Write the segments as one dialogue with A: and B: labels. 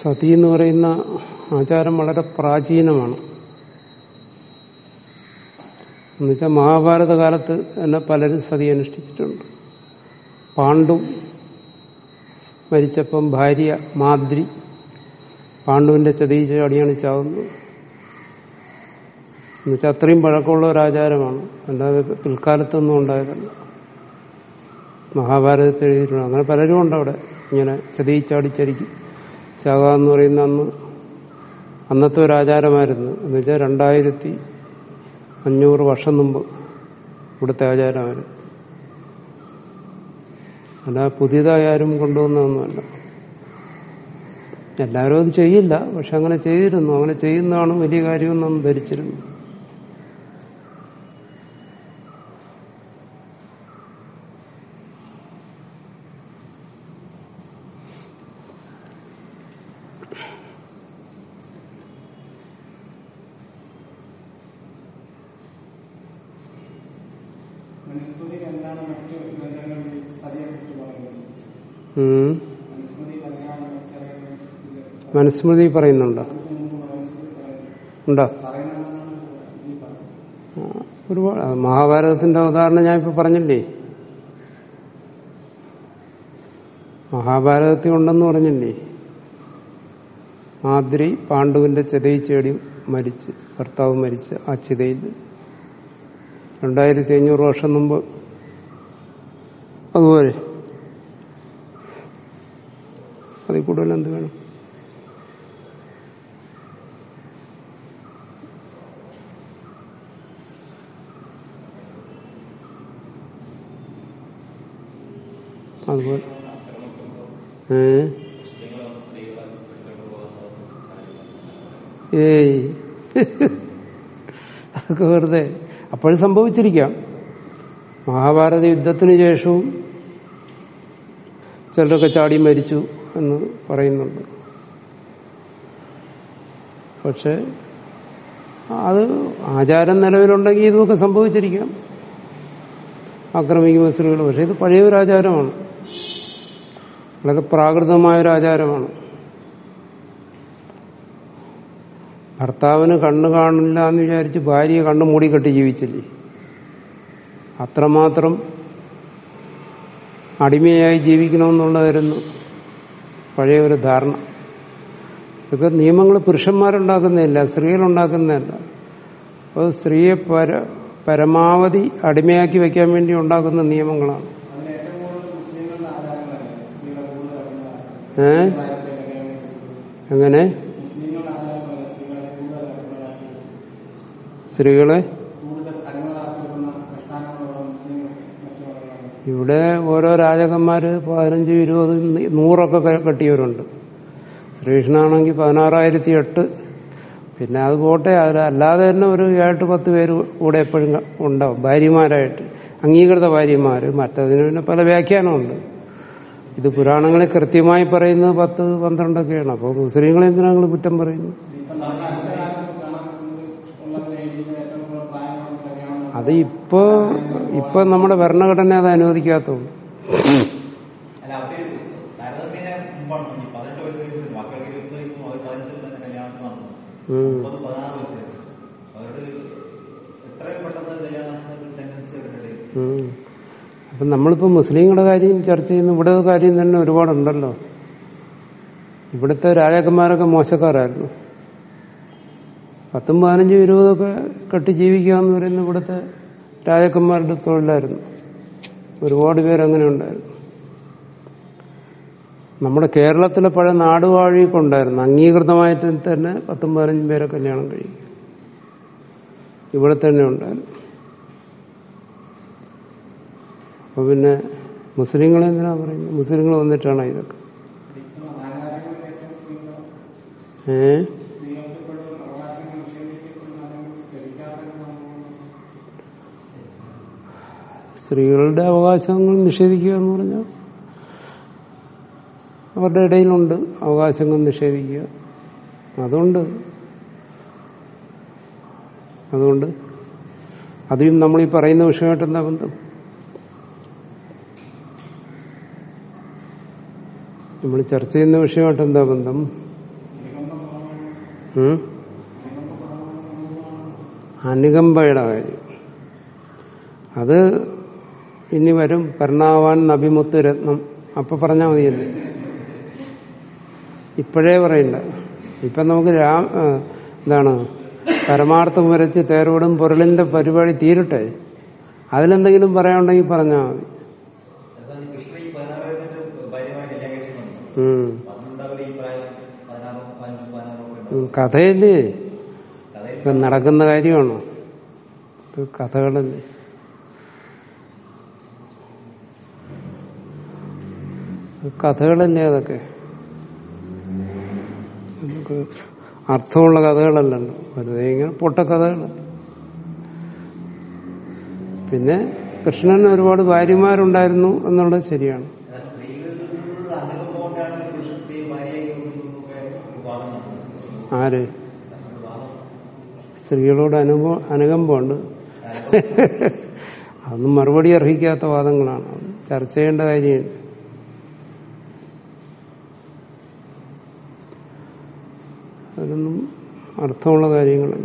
A: സതി എന്ന് പറയുന്ന ആചാരം വളരെ പ്രാചീനമാണ് എന്നുവെച്ചാൽ മഹാഭാരത കാലത്ത് തന്നെ പലരും സതി അനുഷ്ഠിച്ചിട്ടുണ്ട് പാണ്ഡു മരിച്ചപ്പം ഭാര്യ മാദ്രി പാണ്ഡുവിന്റെ ചതി ചാടിയാണ് ചാവുന്നത് എന്നുവെച്ചാൽ അത്രയും പഴക്കമുള്ള ഒരു ആചാരമാണ് അല്ലാതെ പിൽക്കാലത്തൊന്നും ഉണ്ടായതല്ല മഹാഭാരതത്തിൽ എഴുതിയിട്ടുണ്ട് അങ്ങനെ പലരും ഉണ്ട് അവിടെ ഇങ്ങനെ ചതി ചാടിച്ചരിക്കും ചാക എന്ന് പറയുന്ന അന്ന് അന്നത്തെ ഒരു ആചാരമായിരുന്നു എന്ന് വെച്ചാൽ രണ്ടായിരത്തി അഞ്ഞൂറ് വർഷം മുമ്പ് ഇവിടുത്തെ ആചാരമായിരുന്നു അല്ല പുതിയതായി ആരും കൊണ്ടുവന്നതൊന്നുമല്ല എല്ലാവരും അത് ചെയ്യില്ല പക്ഷെ അങ്ങനെ ചെയ്തിരുന്നു അങ്ങനെ ചെയ്യുന്നതാണ് വലിയ കാര്യമെന്നും ധരിച്ചിരുന്നു
B: മനുസ്മൃതിയിൽ എന്താണ് മറ്റു ഗ്രന്ഥങ്ങളിൽ സതിയെക്കുറിച്ച് പറയുന്നത്
A: ഉം.
B: മനുസ്മൃതിയിൽ എന്താണ് മറ്റേ
A: മനുസ്മൃതി പറയുന്നുണ്ടോ
B: മനുസ്മൃതി പറയുന്നത്
A: ഉണ്ടോ
B: പറയുന്നതെന്നാണ് ഈ പറയുന്നത്
A: ആ, ഒരുപാട് ആ, മഹാഭാരതത്തിന്റെ ഉദാഹരണം ഞാൻ ഇപ്പൊ പറഞ്ഞില്ലേ മഹാഭാരതത്തിൽ ഉണ്ടെന്ന് പറഞ്ഞില്ലേ മാദ്രി പാണ്ഡുവിന്റെ ചിതയിൽ ചേടി മരിച്ച് ഭർത്താവ് മരിച്ച് ആ ചിതയിൽ രണ്ടായിരത്തി അഞ്ഞൂറ് വർഷം മുമ്പ് അതുപോലെ അതിൽ കൂടുതൽ എന്ത് വേണം അതുപോലെ ഏ ഏയ് അതൊക്കെ വെറുതെ അപ്പോഴും സംഭവിച്ചിരിക്കാം മഹാഭാരത യുദ്ധത്തിന് ശേഷവും ചിലരൊക്കെ ചാടി മരിച്ചു എന്ന് പറയുന്നുണ്ട് പക്ഷെ അത് ആചാരം നിലവിലുണ്ടെങ്കിൽ ഇതൊക്കെ സംഭവിച്ചിരിക്കാം ആക്രമിക്കുന്ന സ്ത്രീകൾ പക്ഷെ ഇത് പഴയ ഒരു ആചാരമാണ് വളരെ പ്രാകൃതമായ ഒരു ആചാരമാണ് ഭർത്താവിന് കണ്ണ് കാണില്ല എന്ന് വിചാരിച്ച് ഭാര്യയെ കണ്ണ് മൂടിക്കെട്ടി ജീവിച്ചില്ലേ അത്രമാത്രം അടിമയായി ജീവിക്കണമെന്നുള്ളതായിരുന്നു പഴയ ഒരു ധാരണ ഇതൊക്കെ നിയമങ്ങൾ പുരുഷന്മാരുണ്ടാക്കുന്നതല്ല സ്ത്രീകളുണ്ടാക്കുന്നതല്ല അപ്പോൾ സ്ത്രീയെ പര പരമാവധി അടിമയാക്കി വയ്ക്കാൻ വേണ്ടി ഉണ്ടാക്കുന്ന നിയമങ്ങളാണ്
B: അതിൽ ഏറ്റവും കൂടുതൽ മുസ്ലിങ്ങളുടെ ആചാരങ്ങളല്ലേ സ്ത്രീകളെ കൂടുതൽ അടിമകളാക്കുന്നത്.
A: ഏ
B: പ്രായത്തിലൊക്കെ ആണെങ്കിൽ
A: എങ്ങനെ
B: മുസ്ലിങ്ങളുടെ ആചാരങ്ങളല്ലേ സ്ത്രീകളെ കൂടുതൽ അടിമകളാക്കി
A: സ്ത്രീകളെ
B: കൂടുതൽ അടിമകളാക്കി വെക്കുന്ന അനുഷ്ഠാനങ്ങളുള്ള മുസ്ലിങ്ങൾ മറ്റു മതങ്ങളാണ്
A: ഇവിടെ ഓരോ രാജകന്മാര് പതിനഞ്ചും ഇരുപതും നൂറൊക്കെ ക- കെട്ടിയവരുണ്ട് ശ്രീകൃഷ്ണനാണെങ്കിൽ പതിനാറായിരത്തി എട്ട് പിന്നെ അത് പോട്ടെ അതിൽ അല്ലാതെ തന്നെ ഒരു ഏട്ട് പത്ത് പേര് കൂടെ എപ്പോഴും ക- ഉണ്ടാവും ഭാര്യമാരായിട്ട് അംഗീകൃത ഭാര്യമാര് മറ്റതിന് പിന്നെ പല വ്യാഖ്യാനമുണ്ട് ഇത് പുരാണങ്ങളിൽ കൃത്യമായി പറയുന്നത് പത്ത് പന്ത്രണ്ടൊക്കെയാണ് അപ്പോൾ മുസ്ലിങ്ങളെ എന്തിനാ നിങ്ങൾ കുറ്റം പറയുന്നു
B: ഇപ്പം നമ്മുടെ അക്ഷരാർത്ഥത്തിൽ കാണാൻ പറ്റുന്നത് ഉള്ളതിൽ ഏജിന് ഏറ്റവും കൂടുതൽ പ്രായമുള്ള കല്യാണം
A: അത് ഇപ്പോ ഇപ്പൊ നമ്മുടെ ഭരണഘടന അത് അനുവദിക്കാത്തുള്ളൂ
C: അല്ല അത് താരതമ്യേന മുമ്പാണ് ഈ പതിനെട്ട് വയസ്സ് കഴിഞ്ഞ മക്കൾ ഇരുപത്തി അവർ പതിനെട്ടിൽ തന്നെ കല്യാണത്തിന് വന്നു
A: ഉം.
C: മുപ്പത് പതിനാറ് വയസ്സ് അവരുടെ എത്രയും പെട്ടെന്ന് കല്യാണം നടത്തുന്ന ടെൻഡൻസി അവരുടെ ഇടയിൽ.
A: ഉം. അപ്പൊ നമ്മളിപ്പോ മുസ്ലിങ്ങളുടെ കാര്യം ചർച്ച ചെയ്യുന്ന ഇവിടെ കാര്യം തന്നെ ഒരുപാടുണ്ടല്ലോ ഇവിടുത്തെ രാജാക്കന്മാരൊക്കെ മോശക്കാരായിരുന്നു പത്തും പതിനഞ്ചും ഇരുപതൊക്കെ കെട്ടി ജീവിക്കുക എന്ന് പറയുന്നത് ഇവിടുത്തെ രാജാക്കന്മാരുടെ തൊഴിലായിരുന്നു ഒരുപാട് പേരങ്ങനെ ഉണ്ടായിരുന്നു നമ്മുടെ കേരളത്തിലെ പഴയ നാടുവാഴിയൊക്കെ ഉണ്ടായിരുന്നു അംഗീകൃതമായിട്ട് തന്നെ പത്തും പതിനഞ്ചും പേരെ കല്യാണം കഴിക്കും ഇവിടെ തന്നെ ഉണ്ടായിരുന്നു അപ്പൊ പിന്നെ മുസ്ലിങ്ങൾ എന്തിനാ പറയുന്നത് മുസ്ലിങ്ങൾ വന്നിട്ടാണ് ഇതൊക്കെ
B: ഇപ്പം നാനാരാജ്യങ്ങളിൽ ഏറ്റവും സ്ത്രീകൾ
A: ഏ
B: സ്ത്രീകൾക്ക് ഇപ്പോഴും അവകാശങ്ങൾ നിഷേധിക്കപ്പെടുന്ന അല്ലെങ്കിൽ ലഭിക്കാത്ത സംഭവങ്ങൾ
A: സ്ത്രീകളുടെ അവകാശങ്ങൾ നിഷേധിക്കുക എന്ന് പറഞ്ഞാൽ അവരുടെ ഇടയിലുണ്ട് അവകാശങ്ങൾ നിഷേധിക്കുക അതുകൊണ്ട് അതുകൊണ്ട് അതും നമ്മൾ ഈ പറയുന്ന വിഷയമായിട്ട് എന്താ ബന്ധം നമ്മൾ ചർച്ച ചെയ്യുന്ന വിഷയമായിട്ട് എന്താ ബന്ധം ഉം? അനുകമ്പയുടെ കാര്യം അത് ഇനി വരും കരുണാവാൻ നബിമുത്ത് രത്നം അപ്പൊ പറഞ്ഞാൽ മതിയല്ലേ ഇപ്പോഴേ പറയില്ല ഇപ്പൊ നമുക്ക് രാ ആ, എന്താണ് പരമാർത്ഥം വരച്ച് തേരോടും പൊരുളിന്റെ പരിപാടി തീരട്ടെ അതിലെന്തെങ്കിലും പറയാനുണ്ടെങ്കിൽ പറഞ്ഞാൽ മതി
C: എന്നാൽ കൃഷ്ണ ഈ പതിനാറായിരത്തിന്റെ ഭാര്യമായി കല്യാണം കഴിച്ചിട്ടുണ്ട്
A: ഉം.
C: അതുകൊണ്ടവർ ഈ പ്രായം പതിനാറും പതിനഞ്ചും പതിനാറും ഒക്കെ
A: ഉം, കഥയല്ലേ
C: കഥയിൽ
A: ഇപ്പൊ നടക്കുന്ന കാര്യമാണോ ഇത് കഥകളല്ലേ ഇത് കഥകളല്ലേ അതൊക്കെ നമുക്ക് അർത്ഥമുള്ള കഥകളല്ലല്ലോ വെറുതെ ഇങ്ങനെ പൊട്ടക്കഥകൾ പിന്നെ കൃഷ്ണന് ഒരുപാട് ഭാര്യമാരുണ്ടായിരുന്നു എന്നുള്ളത് ശരിയാണ്
C: സ്ത്രീകളിൽ നിന്നുള്ള അനുഭവം കൊണ്ടാണ് പുരുഷ സ്ത്രീ ഭാര്യയെ കൊണ്ടുവന്നതൊക്കെ ഒരു വാദം നടത്തുന്നത്
A: ആര്
C: ഒരു വാദം
A: സ്ത്രീകളോട് അനുഭവം അനുകമ്പമുണ്ട് അതൊന്നും മറുപടി അർഹിക്കാത്ത വാദങ്ങളാണ് അത് ചർച്ച ചെയ്യേണ്ട കാര്യമില്ല അതൊന്നും അർത്ഥമുള്ള കാര്യങ്ങളല്ല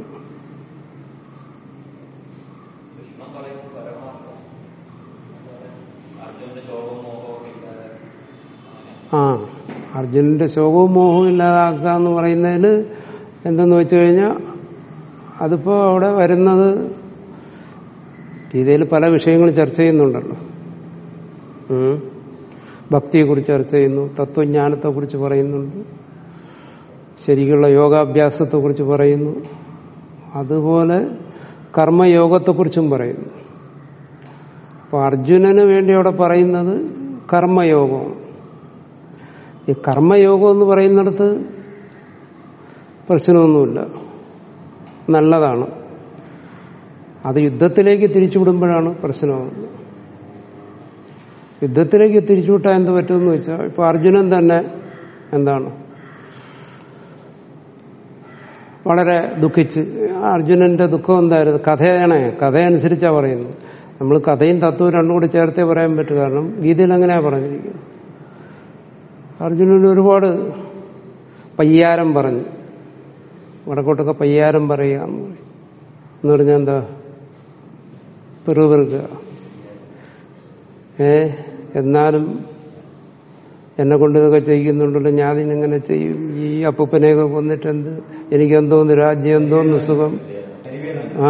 A: ആ അർജുനന്റെ ശോകവും മോഹവും ഇല്ലാതാക്കുക എന്ന് പറയുന്നതിന് എന്തെന്ന് വെച്ചു കഴിഞ്ഞാൽ അതിപ്പോ അവിടെ വരുന്നത് ഗീതയിൽ പല വിഷയങ്ങൾ ചർച്ച ചെയ്യുന്നുണ്ടല്ലോ ഉം. ഭക്തിയെക്കുറിച്ച് ചർച്ച ചെയ്യുന്നു തത്വജ്ഞാനത്തെക്കുറിച്ച് പറയുന്നുണ്ട് ശരിക്കുള്ള യോഗാഭ്യാസത്തെക്കുറിച്ച് പറയുന്നു അതുപോലെ കർമ്മയോഗത്തെക്കുറിച്ചും പറയുന്നു അപ്പൊ അർജുനന് വേണ്ടി അവിടെ പറയുന്നത് കർമ്മയോഗമാണ് ഈ കർമ്മയോഗം എന്ന് പറയുന്നിടത്ത് പ്രശ്നമൊന്നുമില്ല നല്ലതാണ് അത് യുദ്ധത്തിലേക്ക് തിരിച്ചുവിടുമ്പോഴാണ് പ്രശ്നമാകുന്നത് യുദ്ധത്തിലേക്ക് തിരിച്ചുവിട്ടാൽ എന്ത് പറ്റുമെന്ന് വെച്ചാൽ ഇപ്പൊ അർജുനൻ തന്നെ എന്താണ് വളരെ ദുഃഖിച്ച് അർജുനന്റെ ദുഃഖം എന്തായിരുന്നു കഥയാണ് കഥയനുസരിച്ചാ പറയുന്നത് നമ്മൾ കഥയും തത്വവും രണ്ടും കൂടി ചേർത്തേ പറയാൻ പറ്റൂ കാരണം ഗീതയിൽ അങ്ങനെയാ പറഞ്ഞിരിക്കുന്നത് അർജുനന് ഒരുപാട് പയ്യാരം പറഞ്ഞു വടക്കോട്ടൊക്കെ പയ്യാരം പറയുക എന്ന് പറയും എന്ന് പറഞ്ഞാൽ എന്താ പെറുപെറുക്കുക ഏ എന്നാലും എന്നെ കൊണ്ട് ഇതൊക്കെ ചെയ്യുന്നുണ്ടല്ലോ ഞാൻ ഇതിനെങ്ങനെ ചെയ്യും ഈ അപ്പൂപ്പനെയൊക്കെ കൊന്നിട്ട് എന്ത് എനിക്കെന്തോന്ന് രാജ്യം എന്തോന്ന് സുഖം ആ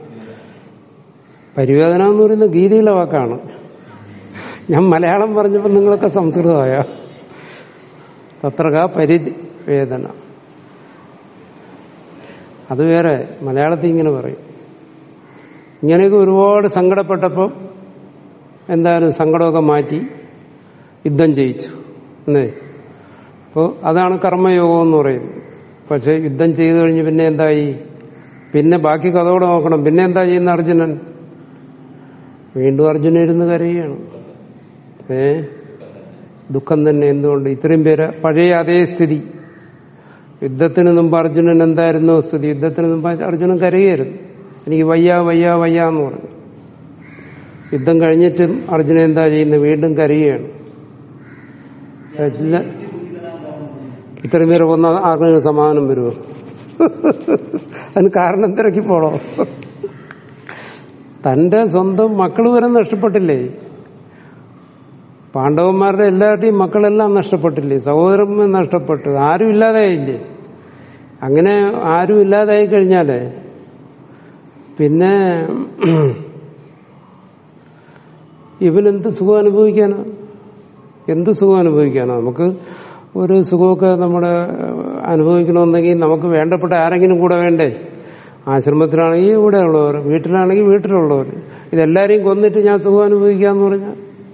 A: പരിവേദന എന്ന് പറയുന്നത് ഗീതയിലെ വാക്കാണ് ഞാൻ മലയാളം പറഞ്ഞപ്പോൾ നിങ്ങളൊക്കെ സംസ്കൃതമായ തത്രക പരിവേദന അത് വേറെ മലയാളത്തിൽ ഇങ്ങനെ പറയും ഇങ്ങനെയൊക്കെ ഒരുപാട് സങ്കടപ്പെട്ടപ്പോൾ എന്തായാലും സങ്കടമൊക്കെ മാറ്റി യുദ്ധം ജയിച്ചു എന്നേ അപ്പോൾ അതാണ് കർമ്മയോഗം എന്ന് പറയുന്നത് പക്ഷെ യുദ്ധം ചെയ്തു കഴിഞ്ഞ് പിന്നെ എന്തായി പിന്നെ ബാക്കി കഥയോടെ നോക്കണം പിന്നെ എന്താ ചെയ്യുന്ന അർജുനൻ വീണ്ടും അർജുനൻ ഇരുന്ന് കരയുകയാണ് ഏ ദുഃഖം തന്നെ എന്തുകൊണ്ട് ഇത്രയും പേര് പഴയ അതേ സ്ഥിതി യുദ്ധത്തിന് മുമ്പ് അർജുനൻ എന്തായിരുന്നു സ്ഥിതി യുദ്ധത്തിന് മുമ്പ് അർജുനൻ കരയായിരുന്നു എനിക്ക് വയ്യ വയ്യ വയ്യ എന്ന് പറഞ്ഞു യുദ്ധം കഴിഞ്ഞിട്ടും അർജുനൻ എന്താ ചെയ്യുന്നത് വീണ്ടും കരയുകയാണ് ഇല്ല. ഇത്രയും പേര് കൊന്ന ആർക്കെങ്കിലും സമാധാനം വരുമോ അതിന് കാരണം തിരക്കി പോണോ തന്റെ സ്വന്തം മക്കൾ വരെ നഷ്ടപ്പെട്ടില്ലേ പാണ്ഡവന്മാരുടെ എല്ലാവരുടെയും മക്കളെല്ലാം നഷ്ടപ്പെട്ടില്ലേ സഹോദരന്മാർ നഷ്ടപ്പെട്ടു ആരും ഇല്ലാതായില്ലേ അങ്ങനെ ആരും ഇല്ലാതായി കഴിഞ്ഞാലേ പിന്നെ ഇവനെന്ത് സുഖം അനുഭവിക്കാനാ എന്ത് സുഖം അനുഭവിക്കാനാ നമുക്ക് ഒരു സുഖമൊക്കെ നമ്മുടെ അനുഭവിക്കണമെന്നെങ്കിൽ നമുക്ക് വേണ്ടപ്പെട്ട ആരെങ്കിലും കൂടെ വേണ്ടേ ആശ്രമത്തിലാണെങ്കിൽ ഇവിടെ ഉള്ളവർ വീട്ടിലാണെങ്കിൽ വീട്ടിലുള്ളവർ ഇതെല്ലാരെയും കൊന്നിട്ട് ഞാൻ സുഖം അനുഭവിക്കാന്ന് പറഞ്ഞാൽ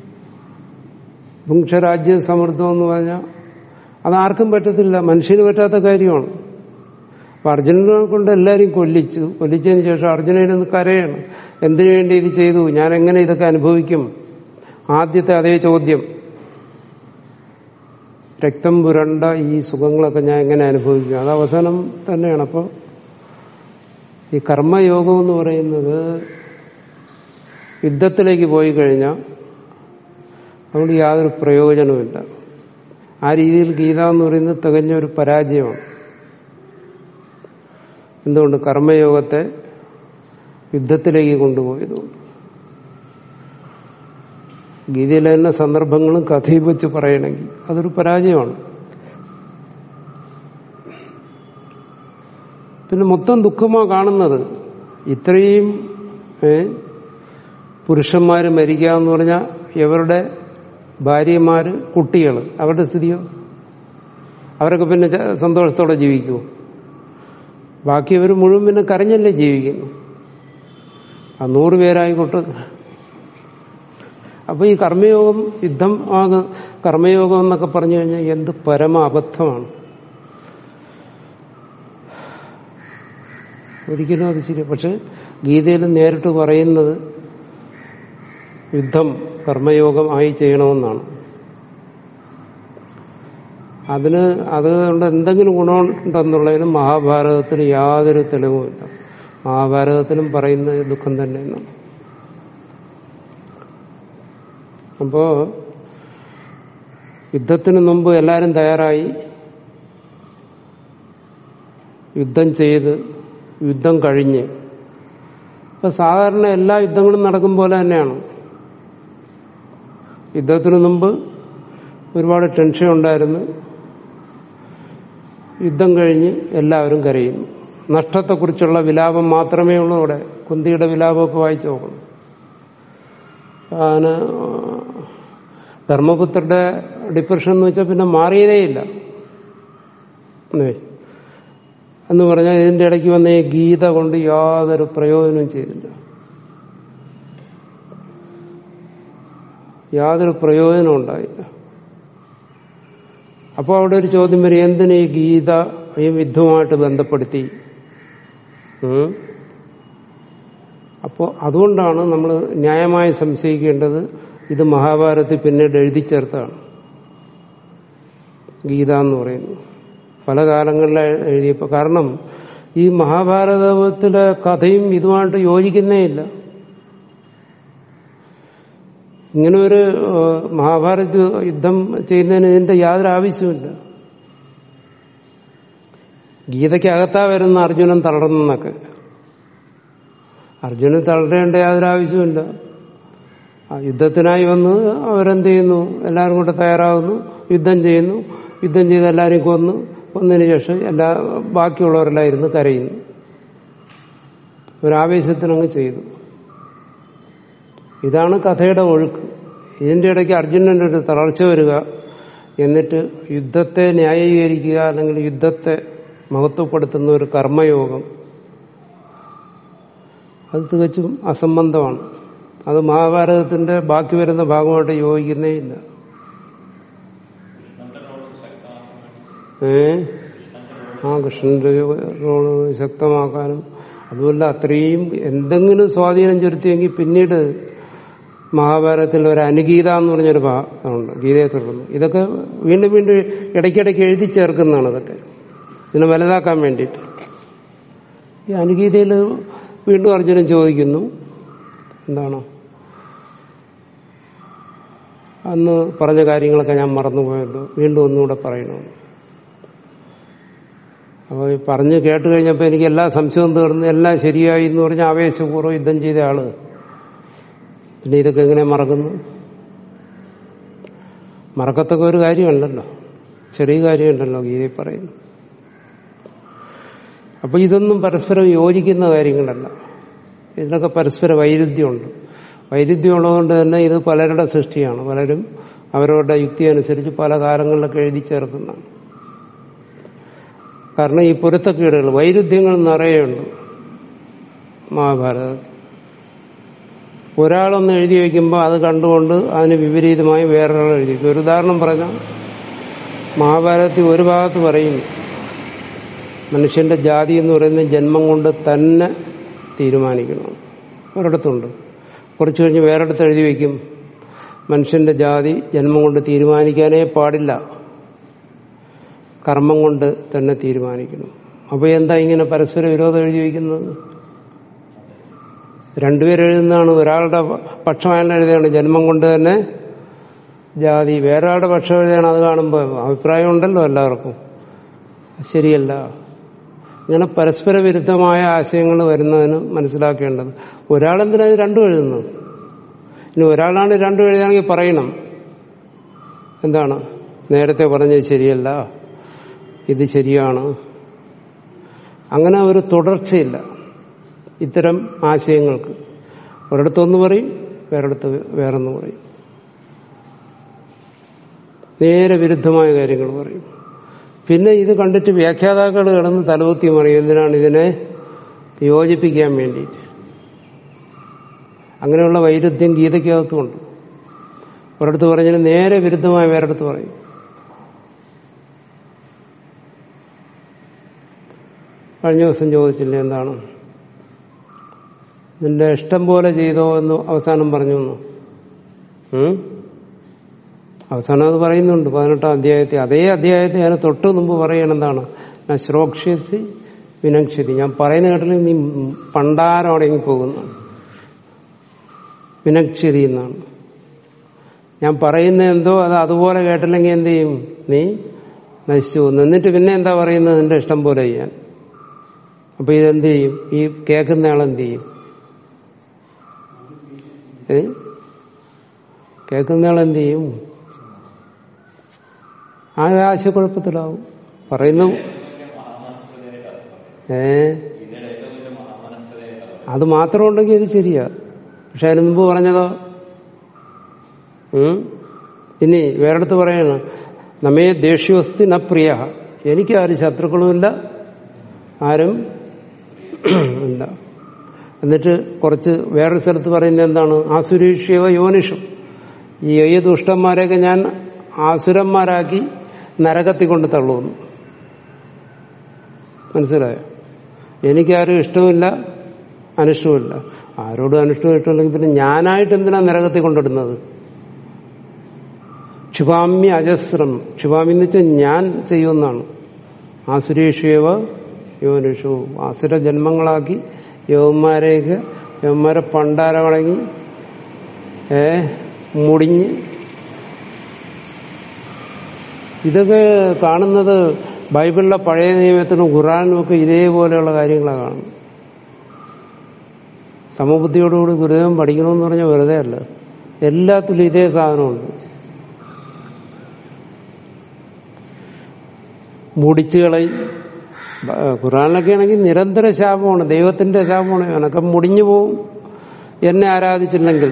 A: വംശരാജ്യം സമൃദ്ധം എന്ന് പറഞ്ഞാൽ അതാർക്കും പറ്റത്തില്ല മനുഷ്യന് പറ്റാത്ത കാര്യമാണ് അപ്പൊ അർജുനനെ കൊണ്ട് എല്ലാവരെയും കൊല്ലിച്ചു കൊല്ലിച്ചതിന് ശേഷം അർജുനനൊന്ന് കരയാണ് എന്തിനു വേണ്ടി ഇത് ചെയ്തു ഞാൻ എങ്ങനെ ഇതൊക്കെ അനുഭവിക്കും ആദ്യത്തെ അതേ ചോദ്യം രക്തം പുരണ്ട ഈ സുഖങ്ങളൊക്കെ ഞാൻ എങ്ങനെ അനുഭവിക്കും അത് അവസാനം തന്നെയാണ് അപ്പോൾ ഈ കർമ്മയോഗം എന്ന് പറയുന്നത് യുദ്ധത്തിലേക്ക് പോയി കഴിഞ്ഞാൽ അതുകൊണ്ട് യാതൊരു പ്രയോജനവുമില്ല ആ രീതിയിൽ ഗീത എന്ന് പറയുന്നത് തികഞ്ഞ ഒരു പരാജയമാണ് എന്തുകൊണ്ട് കർമ്മയോഗത്തെ യുദ്ധത്തിലേക്ക് കൊണ്ടുപോയതുകൊണ്ട് ഗീതയിലെ തന്നെ സന്ദർഭങ്ങളും കഥയും വെച്ച് പറയണമെങ്കിൽ അതൊരു പരാജയമാണ് പിന്നെ മൊത്തം ദുഃഖമാ കാണുന്നത് ഇത്രയും ഏ, പുരുഷന്മാര് മരിക്കുക എന്ന് പറഞ്ഞാൽ ഇവരുടെ ഭാര്യമാര് കുട്ടികൾ അവരുടെ സ്ഥിതിയോ അവരൊക്കെ പിന്നെ ച- സന്തോഷത്തോടെ ജീവിക്കുമോ ബാക്കിയവർ മുഴുവൻ പിന്നെ കരഞ്ഞല്ലേ ജീവിക്കുന്നു ആ നൂറ് പേരായിക്കോട്ടെ അപ്പൊ ഈ കർമ്മയോഗം യുദ്ധം ആകെ കർമ്മയോഗം എന്നൊക്കെ പറഞ്ഞു കഴിഞ്ഞാൽ എന്ത് പരമ അബദ്ധമാണ് ഒരിക്കലും അത് ശരി പക്ഷെ ഗീതയിൽ നേരിട്ട് പറയുന്നത് യുദ്ധം കർമ്മയോഗം ആയി ചെയ്യണമെന്നാണ് അതിന് അതുകൊണ്ട് എന്തെങ്കിലും ഗുണമുണ്ടെന്നുള്ളതിന് മഹാഭാരതത്തിന് യാതൊരു തെളിവുമില്ല മഹാഭാരതത്തിലും പറയുന്നത് ദുഃഖം തന്നെയാണ് അപ്പോ യുദ്ധത്തിന് മുമ്പ് എല്ലാവരും തയ്യാറായി യുദ്ധം ചെയ്ത് യുദ്ധം കഴിഞ്ഞ് ഇപ്പൊ സാധാരണ എല്ലാ യുദ്ധങ്ങളും നടക്കും പോലെ തന്നെയാണ് യുദ്ധത്തിന് മുമ്പ് ഒരുപാട് ടെൻഷൻ ഉണ്ടായിരുന്നു യുദ്ധം കഴിഞ്ഞ് എല്ലാവരും കരയുന്നു നഷ്ടത്തെക്കുറിച്ചുള്ള വിലാപം മാത്രമേ ഉള്ളൂ ഇവിടെ കുന്തിയുടെ വിലാപമൊക്കെ വായിച്ചു നോക്കണം അതിന് ധർമ്മപുത്രന്റെ ഡിപ്രഷൻ എന്ന് വെച്ചാൽ പിന്നെ മാറിയതേയില്ല അല്ലേ? എന്ന് പറഞ്ഞാൽ ഇതിന്റെ ഇടയ്ക്ക് വന്ന ഈ ഗീത കൊണ്ട് യാതൊരു പ്രയോജനവും ചെയ്തില്ല യാതൊരു പ്രയോജനവും ഉണ്ടായില്ല അപ്പോൾ അവിടെ ഒരു ചോദ്യം വരും എന്തിന് ഈ ഗീത ഈ യുദ്ധവുമായിട്ട് ബന്ധപ്പെടുത്തി ഉം? അപ്പോൾ അതുകൊണ്ടാണ് നമ്മൾ ന്യായമായി സംശയിക്കേണ്ടത് ഇത് മഹാഭാരതത്തിൽ പിന്നീട് എഴുതി ചേർത്താണ് ഗീത എന്ന് പറയുന്നു പല കാലങ്ങളിൽ എഴുതിയപ്പോൾ കാരണം ഈ മഹാഭാരതത്തിലെ കഥയും ഇതുമായിട്ട് യോജിക്കുന്നേ ഇല്ല ഇങ്ങനെ ഒരു ഏഹ്, മഹാഭാരത യുദ്ധം ചെയ്യുന്നതിന് ഇതിന്റെ യാതൊരു ആവശ്യമില്ല ഗീതയ്ക്കകത്താ വരുന്ന അർജുനൻ തളർന്നെന്നൊക്കെ അർജുനൻ തളരേണ്ട യാതൊരു ആവശ്യമില്ല ആ യുദ്ധത്തിനായി വന്ന് അവരെന്ത് ചെയ്യുന്നു എല്ലാവരും കൂടെ തയ്യാറാകുന്നു യുദ്ധം ചെയ്യുന്നു യുദ്ധം ചെയ്ത് എല്ലാവരെയും കൊന്നു കൊന്നതിന് ശേഷം എല്ലാ ബാക്കിയുള്ളവരെല്ലാം ഇരുന്ന് കരയുന്നു ഒരാവേശത്തിനങ്ങ് ചെയ്തു ഇതാണ് കഥയുടെ ഒഴുക്ക് ഇതിന്റെ ഇടയ്ക്ക് അർജുനന്റെ ഒരു തളർച്ച വരിക എന്നിട്ട് യുദ്ധത്തെ ന്യായീകരിക്കുക അല്ലെങ്കിൽ യുദ്ധത്തെ മഹത്വപ്പെടുത്തുന്ന ഒരു കർമ്മയോഗം അത് തികച്ചും അസംബന്ധമാണ് അത് മഹാഭാരതത്തിന്റെ ബാക്കി വരുന്ന ഭാഗമായിട്ട് യോജിക്കുന്നേ ഇല്ല ഏ ആ കൃഷ്ണന്റെ റോള് ശക്തമാക്കാനും അതുമല്ല അത്രയും എന്തെങ്കിലും സ്വാധീനം ചെലുത്തിയെങ്കിൽ പിന്നീട് മഹാഭാരതത്തിൽ ഒരു അനുഗീത എന്ന് പറഞ്ഞൊരു ഭാഗമുണ്ട് ഗീതയെ തുടർന്ന് ഇതൊക്കെ വീണ്ടും വീണ്ടും ഇടയ്ക്കിടയ്ക്ക് എഴുതി ചേർക്കുന്നതാണ് ഇതൊക്കെ ഇതിനെ വലുതാക്കാൻ വേണ്ടിയിട്ട് ഈ അനുഗീതയിൽ വീണ്ടും അർജുനൻ ചോദിക്കുന്നു എന്താണ് അന്ന് പറഞ്ഞ കാര്യങ്ങളൊക്കെ ഞാൻ മറന്നുപോയല്ലോ വീണ്ടും ഒന്നുകൂടെ പറയണമെന്ന് അപ്പോൾ ഈ പറഞ്ഞ് കേട്ട് കഴിഞ്ഞപ്പോൾ എനിക്ക് എല്ലാ സംശയവും തീർന്നു എല്ലാം ശരിയായി എന്ന് പറഞ്ഞ് ആവേശപൂർവ്വം യുദ്ധം ചെയ്ത ആള് പിന്നെ ഇതൊക്കെ എങ്ങനെ മറക്കുന്നു മറക്കത്തക്ക ഒരു കാര്യമല്ലല്ലോ ചെറിയ കാര്യമുണ്ടല്ലോ ഗീതയിൽ പറയുന്നു അപ്പൊ ഇതൊന്നും പരസ്പരം യോജിക്കുന്ന കാര്യങ്ങളല്ല ഇതിനൊക്കെ പരസ്പര വൈരുദ്ധ്യമുണ്ട് വൈരുദ്ധ്യമുള്ളതുകൊണ്ട് തന്നെ ഇത് പലരുടെ സൃഷ്ടിയാണ് പലരും അവരവരുടെ യുക്തി അനുസരിച്ച് പല കാലങ്ങളിലൊക്കെ എഴുതി ചേർക്കുന്നതാണ് കാരണം ഈ പൊരുത്തക്കേടുകൾ വൈരുദ്ധ്യങ്ങൾ നിറയുണ്ട് മഹാഭാരതത്തിൽ ഒരാളൊന്ന് എഴുതി വയ്ക്കുമ്പോൾ അത് കണ്ടുകൊണ്ട് അതിന് വിപരീതമായി വേറൊരാൾ എഴുതി വയ്ക്കും ഒരു ഉദാഹരണം പറഞ്ഞാൽ മഹാഭാരതത്തിൽ ഒരു ഭാഗത്ത് പറയും മനുഷ്യന്റെ ജാതി എന്ന് പറയുന്നത് ജന്മം കൊണ്ട് തന്നെ തീരുമാനിക്കണം ഒരിടത്തുണ്ട് കുറച്ച് കഴിഞ്ഞ് വേറെടുത്ത് എഴുതി വയ്ക്കും മനുഷ്യന്റെ ജാതി ജന്മം കൊണ്ട് തീരുമാനിക്കാനേ പാടില്ല കർമ്മം കൊണ്ട് തന്നെ തീരുമാനിക്കണം അപ്പോൾ എന്താ ഇങ്ങനെ പരസ്പര വിരോധം എഴുതി വയ്ക്കുന്നത് രണ്ടുപേരെഴുതുന്നതാണ് ഒരാളുടെ പക്ഷം അയാൾ എഴുതുകയാണ് ജന്മം കൊണ്ട് തന്നെ ജാതി വേറൊരാളുടെ പക്ഷം എഴുതുകയാണ് അത് കാണുമ്പോൾ അഭിപ്രായം ഉണ്ടല്ലോ എല്ലാവർക്കും ശരിയല്ല ഇങ്ങനെ പരസ്പര വിരുദ്ധമായ ആശയങ്ങൾ വരുന്നതിന് മനസ്സിലാക്കേണ്ടത് ഒരാളെന്തിനാ ഇത് രണ്ടും എഴുതുന്നത് ഇനി ഒരാളാണ് രണ്ടും എഴുതുകയാണെങ്കിൽ പറയണം എന്താണ് നേരത്തെ പറഞ്ഞത് ശരിയല്ല ഇത് ശരിയാണ് അങ്ങനെ ഒരു തുടർച്ചയില്ല ഇത്തരം ആശയങ്ങൾക്ക് ഒരിടത്തൊന്ന് പറയും വേറെടുത്ത് വേറൊന്ന് പറയും നേരെ വിരുദ്ധമായ കാര്യങ്ങൾ പറയും പിന്നെ ഇത് കണ്ടിട്ട് വ്യാഖ്യാതാക്കൾ കിടന്ന് തലകുത്തി മറിയും എന്തിനാണ് ഇതിനെ യോജിപ്പിക്കാൻ വേണ്ടിയിട്ട് അങ്ങനെയുള്ള വൈരുദ്ധ്യം ഗീതയ്ക്കകത്തുമുണ്ട് ഒരിടത്ത് പറഞ്ഞാൽ നേരെ വിരുദ്ധമായ വേറെടുത്ത് പറയും കഴിഞ്ഞ ദിവസം ചോദിച്ചില്ലേ എന്താണ് നിന്റെ ഇഷ്ടം പോലെ ചെയ്തോ എന്ന് അവസാനം പറഞ്ഞു എന്ന് ഉം? അവസാനം അത് പറയുന്നുണ്ട് പതിനെട്ടാം അധ്യായത്തിൽ അതേ അധ്യായത്തിൽ ഞാൻ തൊട്ട് മുമ്പ് പറയണെന്താണ് ഞാൻ ശ്രോക്ഷ്യസി വിനക്ഷതി ഞാൻ പറയുന്ന കേട്ടില്ല നീ പണ്ടാരം അടങ്ങി പോകുന്നു വിനക്ഷതി എന്നാണ് ഞാൻ പറയുന്ന എന്തോ അത് അതുപോലെ കേട്ടില്ലെങ്കിൽ എന്ത് ചെയ്യും നീ നശിച്ചു പോകുന്നു എന്നിട്ട് പിന്നെ എന്താ പറയുന്നത് നിന്റെ ഇഷ്ടം പോലെ ചെയ്യാൻ അപ്പൊ ഇതെന്ത് ചെയ്യും ഈ കേൾക്കുന്നയാൾ എന്ത് ചെയ്യും ഏ കേൾക്കുന്നയാൾ എന്ത് ചെയ്യും ആ ആശയക്കുഴപ്പത്തിലാവും പറയുന്നു ഏ അത് മാത്രം ഉണ്ടെങ്കിൽ ഇത് ശരിയാ പക്ഷെ അതിന് മുമ്പ് പറഞ്ഞതോ ഉം? ഇനി വേറെടുത്ത് പറയണം നമ്മെ ദേഷ്യോസ്തി ന പ്രിയ എനിക്ക് ആരും ശത്രുക്കളുമില്ല ആരും ഇല്ല എന്നിട്ട് കുറച്ച് വേറൊരു സ്ഥലത്ത് പറയുന്നത് എന്താണ് ആസുരീക്ഷ്യവ യോനിഷം ഈ ഈ ദുഷ്ടന്മാരെയൊക്കെ ഞാൻ ആസുരന്മാരാക്കി നരകത്തിൽ കൊണ്ട് തള്ളുന്നു മനസ്സിലായോ എനിക്കാരും ഇഷ്ടമില്ല അനിഷ്ടമില്ല ആരോടും അനിഷ്ടവും ഇഷ്ടമില്ലെങ്കിൽ പിന്നെ ഞാനായിട്ട് എന്തിനാ നരകത്തിൽ കൊണ്ടിടുന്നത് ക്ഷിപാമ്യ അജസ്രം ക്ഷിപാമി എന്ന് വെച്ചാൽ ഞാൻ ചെയ്യുമെന്നാണ് ആസുരീഷേവ യോനിഷു ആസുര ജന്മങ്ങളാക്കി യവന്മാരെയൊക്കെ യവന്മാരെ പണ്ടാരവണങ്ങി ഏ മുടിഞ്ഞ് ഇതൊക്കെ കാണുന്നത് ബൈബിളിലെ പഴയ നിയമത്തിനും ഖുറാനും ഒക്കെ ഇതേപോലെയുള്ള കാര്യങ്ങളാണ് കാണുന്നത് സമബുദ്ധിയോടുകൂടി ഗുരുദേവൻ പഠിക്കണമെന്ന് പറഞ്ഞാൽ വെറുതെ അല്ല എല്ലാത്തിലും ഇതേ സാധനമുണ്ട് മുടിച്ചു കളയും ബ- ഖുറാനിലൊക്കെ ആണെങ്കിൽ നിരന്തര ശാപമാണ് ദൈവത്തിന്റെ ശാപമാണ് എനക്ക് മുടിഞ്ഞു പോവും എന്നെ ആരാധിച്ചില്ലെങ്കിൽ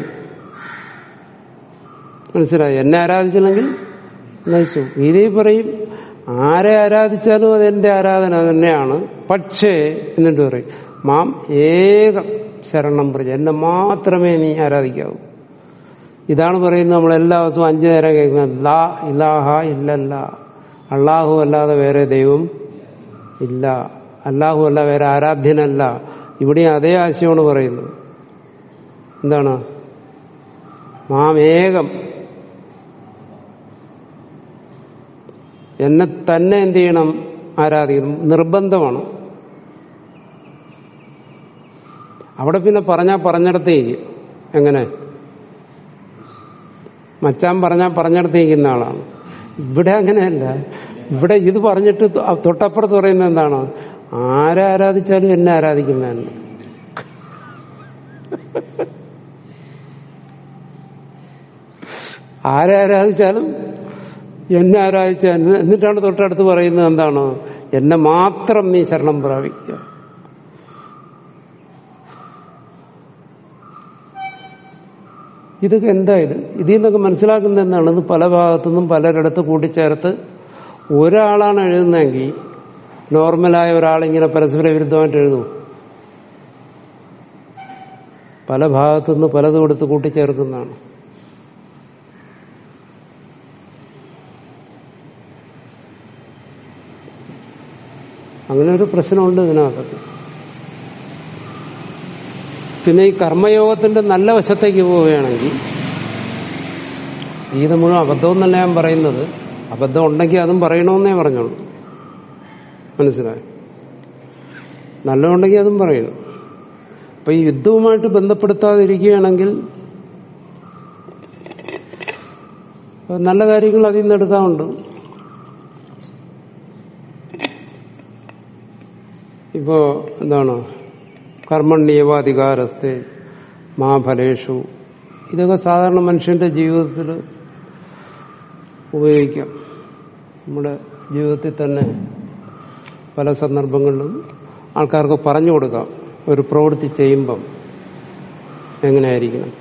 A: മനസ്സിലായി എന്നെ ആരാധിച്ചില്ലെങ്കിൽ നയിച്ചു ഗീതയിൽ പറയും ആരെ ആരാധിച്ചാലും അത് എന്റെ ആരാധന തന്നെയാണ് പക്ഷേ എന്നിട്ട് പറയും മാം ഏകം ശരണം പ്രജ എന്നെ മാത്രമേ നീ ആരാധിക്കാവൂ ഇതാണ് പറയുന്നത് നമ്മൾ എല്ലാ ദിവസവും അഞ്ചു നേരം കേൾക്കുന്നത് ലാ ഇലാഹ ഇല്ലല്ല അള്ളാഹു അല്ലാതെ വേറെ ദൈവം ഇല്ല അല്ലാഹു അല്ല വേറെ ആരാധ്യനല്ല ഇവിടെ അതേ ആശയമാണ് പറയുന്നത് എന്താണ് മാമേകം എന്നെ തന്നെ എന്ത് ചെയ്യണം ആരാധിക്കണം നിർബന്ധമാണ് അവിടെ പിന്നെ പറഞ്ഞാൽ പറഞ്ഞിടത്തേക്ക് എങ്ങനെ മച്ചാൻ പറഞ്ഞാൽ പറഞ്ഞിടത്തേക്കുന്ന ആളാണ് ഇവിടെ അങ്ങനെയല്ല ഇവിടെ ഇത് പറഞ്ഞിട്ട് തൊ- തൊട്ടപ്പുറത്ത് പറയുന്നത് എന്താണ് ആരെ ആരാധിച്ചാലും എന്നെ ആരാധിക്കുന്നതന്നെ ആരെ ആരാധിച്ചാലും എന്നെ ആരാധിച്ച എന്നിട്ടാണ് തൊട്ടടുത്ത് പറയുന്നത് എന്താണ് എന്നെ മാത്രം നീ ശരണം പ്രാപിക്കുക ഇതൊക്കെ എന്താ ഇത് ഇതിൽ നിന്നൊക്കെ മനസ്സിലാക്കുന്നത് എന്താണ് ഇത് പല ഭാഗത്തുനിന്നും പലരിടത്ത് കൂട്ടിച്ചേർത്ത് ഒരാളാണ് എഴുതുന്നതെങ്കിൽ നോർമലായ ഒരാളിങ്ങനെ പരസ്പര വിരുദ്ധമായിട്ട് എഴുതും പല ഭാഗത്തുനിന്ന് പലതും എടുത്ത് കൂട്ടിച്ചേർക്കുന്നതാണ് അങ്ങനെ ഒരു പ്രശ്നമുണ്ട് ഇതിനകത്തൊക്കെ പിന്നെ ഈ കർമ്മയോഗത്തിന്റെ നല്ല വശത്തേക്ക് പോവുകയാണെങ്കിൽ ഗീത മുഴുവൻ അബദ്ധമെന്നല്ല ഞാൻ പറയുന്നത് അബദ്ധം ഉണ്ടെങ്കിൽ അതും പറയണമെന്നേ പറഞ്ഞോളൂ മനസ്സിലായി നല്ലതുണ്ടെങ്കിൽ അതും പറയണം അപ്പൊ ഈ യുദ്ധവുമായിട്ട് ബന്ധപ്പെടുത്താതിരിക്കുകയാണെങ്കിൽ നല്ല കാര്യങ്ങൾ അതിൽ നിന്ന് എടുക്കാറുണ്ട് ഇപ്പോ എന്താണ് കർമ്മണ്യവാധികാരസ്ഥെ മാഫലേഷു ഇതൊക്കെ സാധാരണ മനുഷ്യന്റെ ജീവിതത്തിൽ ഉപയോഗിക്കാം നമ്മുടെ ജീവിതത്തിൽ തന്നെ പല സന്ദർഭങ്ങളിലും ആൾക്കാർക്ക് പറഞ്ഞു കൊടുക്കാം ഒരു പ്രവൃത്തി ചെയ്യുമ്പം എങ്ങനെയായിരിക്കണം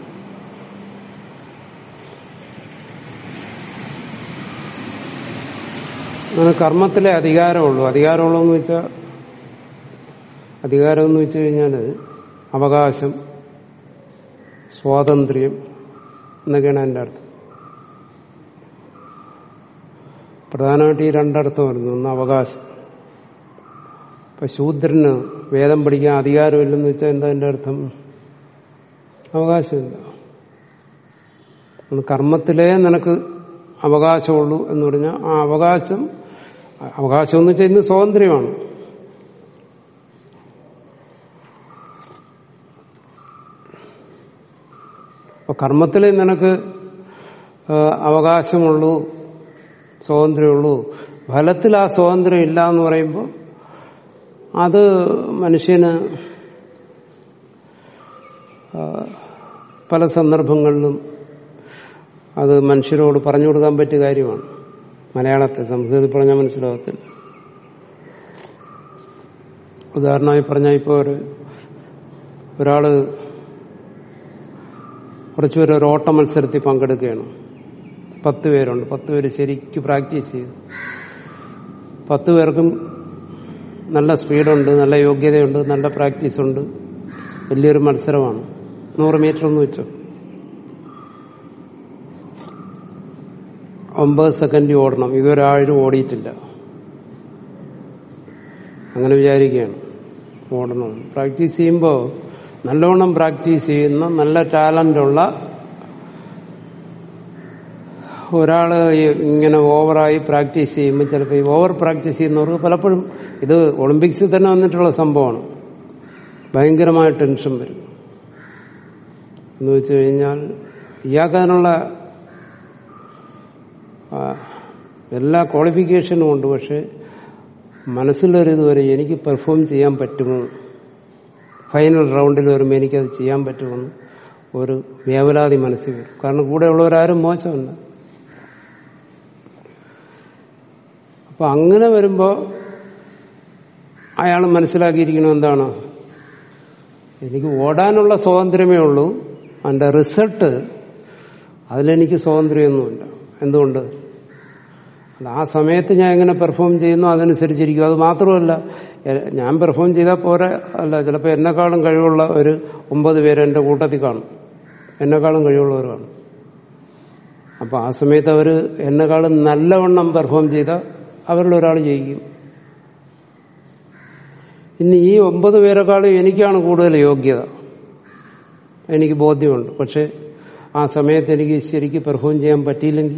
A: അങ്ങനെ കർമ്മത്തിലെ അധികാരമുള്ളൂ അധികാരമുള്ളൂ എന്ന് വെച്ചാൽ അധികാരം എന്ന് വെച്ച് കഴിഞ്ഞാൽ അവകാശം സ്വാതന്ത്ര്യം എന്നൊക്കെയാണ് എൻ്റെ അർത്ഥം പ്രധാനമായിട്ട് ഈ രണ്ടർത്ഥം വരുന്നു ഒന്ന് അവകാശം ഇപ്പൊ ശൂദ്രന് വേദം പഠിക്കാൻ അധികാരമില്ലെന്ന് വെച്ചാൽ എന്താ എൻ്റെ അർത്ഥം അവകാശമില്ല അതുകൊണ്ട് കർമ്മത്തിലേ നിനക്ക് അവകാശമുള്ളൂ എന്ന് പറഞ്ഞാൽ ആ അവകാശം അവകാശം എന്ന് വെച്ചാൽ ഇന്ന് സ്വാതന്ത്ര്യമാണ് അപ്പൊ കർമ്മത്തിലേ നിനക്ക് ആ, അവകാശമുള്ളൂ സ്വാതന്ത്ര്യമുള്ളൂ ഫലത്തിൽ ആ സ്വാതന്ത്ര്യം ഇല്ല എന്ന് പറയുമ്പോൾ അത് മനുഷ്യന് ആ, പല സന്ദർഭങ്ങളിലും അത് മനുഷ്യരോട് പറഞ്ഞു കൊടുക്കാൻ പറ്റിയ കാര്യമാണ് മലയാളത്തിൽ സംസ്കൃതത്തിൽ പറഞ്ഞാൽ മനസ്സിലാകത്തില്ല ഉദാഹരണമായി പറഞ്ഞാൽ ഇപ്പോൾ ഒരു ഒരാള് കുറച്ചുപേര് ഒരു ഓട്ട മത്സരത്തിൽ പങ്കെടുക്കുകയാണ് പത്ത് പേരുണ്ട് പത്ത് പേര് ശരിക്ക് പ്രാക്ടീസ് ചെയ്തു പത്ത് പേർക്കും നല്ല സ്പീഡുണ്ട് നല്ല യോഗ്യതയുണ്ട് നല്ല പ്രാക്ടീസ് ഉണ്ട് വലിയൊരു മത്സരമാണ് നൂറ് മീറ്റർ എന്ന് വെച്ചോ ഒമ്പത് സെക്കൻഡ് ഓടണം ഇതുവരെ ആരും ഓടിയിട്ടില്ല അങ്ങനെ വിചാരിക്കുകയാണ് ഓടണം പ്രാക്ടീസ് ചെയ്യുമ്പോൾ നല്ലവണ്ണം പ്രാക്ടീസ് ചെയ്യുന്ന നല്ല ടാലന്റ് ഉള്ള ഒരാള് ഈ ഇങ്ങനെ ഓവറായി പ്രാക്ടീസ് ചെയ്യുമ്പോൾ ചിലപ്പോൾ ഈ ഓവർ പ്രാക്ടീസ് ചെയ്യുന്നവർക്ക് പലപ്പോഴും ഇത് ഒളിമ്പിക്സിൽ തന്നെ വന്നിട്ടുള്ള സംഭവമാണ് ഭയങ്കരമായ ടെൻഷൻ വരും എന്ന് വെച്ച് കഴിഞ്ഞാൽ ഇയാൾക്ക് അതിനുള്ള ആ, എല്ലാ ക്വാളിഫിക്കേഷനും ഉണ്ട് പക്ഷെ മനസ്സിലൊരിത് വരെ എനിക്ക് പെർഫോം ചെയ്യാൻ പറ്റുമോ ഫൈനൽ റൗണ്ടിൽ വരുമ്പോൾ എനിക്കത് ചെയ്യാൻ പറ്റുമെന്ന് ഒരു വേവലാതി മനസ്സിൽ വരും കാരണം കൂടെയുള്ളവരാരും മോശമല്ല അപ്പൊ അങ്ങനെ വരുമ്പോ അയാൾ മനസ്സിലാക്കിയിരിക്കണം എന്താണ് എനിക്ക് ഓടാനുള്ള സ്വാതന്ത്ര്യമേ ഉള്ളൂ അതിന്റെ റിസൾട്ട് അതിലെനിക്ക് സ്വാതന്ത്ര്യമൊന്നുമില്ല എന്തുകൊണ്ട് അല്ല, ആ സമയത്ത് ഞാൻ എങ്ങനെ പെർഫോം ചെയ്യുന്നു അതനുസരിച്ചിരിക്കും അത് മാത്രമല്ല എ- ഞാൻ പെർഫോം ചെയ്താൽ പോരാ അല്ല ചിലപ്പോൾ എന്നെക്കാളും കഴിവുള്ള ഒരു ഒമ്പത് പേര് എൻ്റെ കൂട്ടത്തിൽ കാണും എന്നെക്കാളും കഴിവുള്ളവർ കാണും അപ്പൊ ആ സമയത്ത് അവർ എന്നെക്കാളും നല്ലവണ്ണം പെർഫോം ചെയ്താൽ അവരിൽ ഒരാൾ ജയിക്കും ഇനി ഈ ഒമ്പത് പേരെക്കാളും എനിക്കാണ് കൂടുതൽ യോഗ്യത എനിക്ക് ബോധ്യമുണ്ട് പക്ഷെ ആ സമയത്ത് എനിക്ക് ശരിക്ക് പെർഫോം ചെയ്യാൻ പറ്റിയില്ലെങ്കിൽ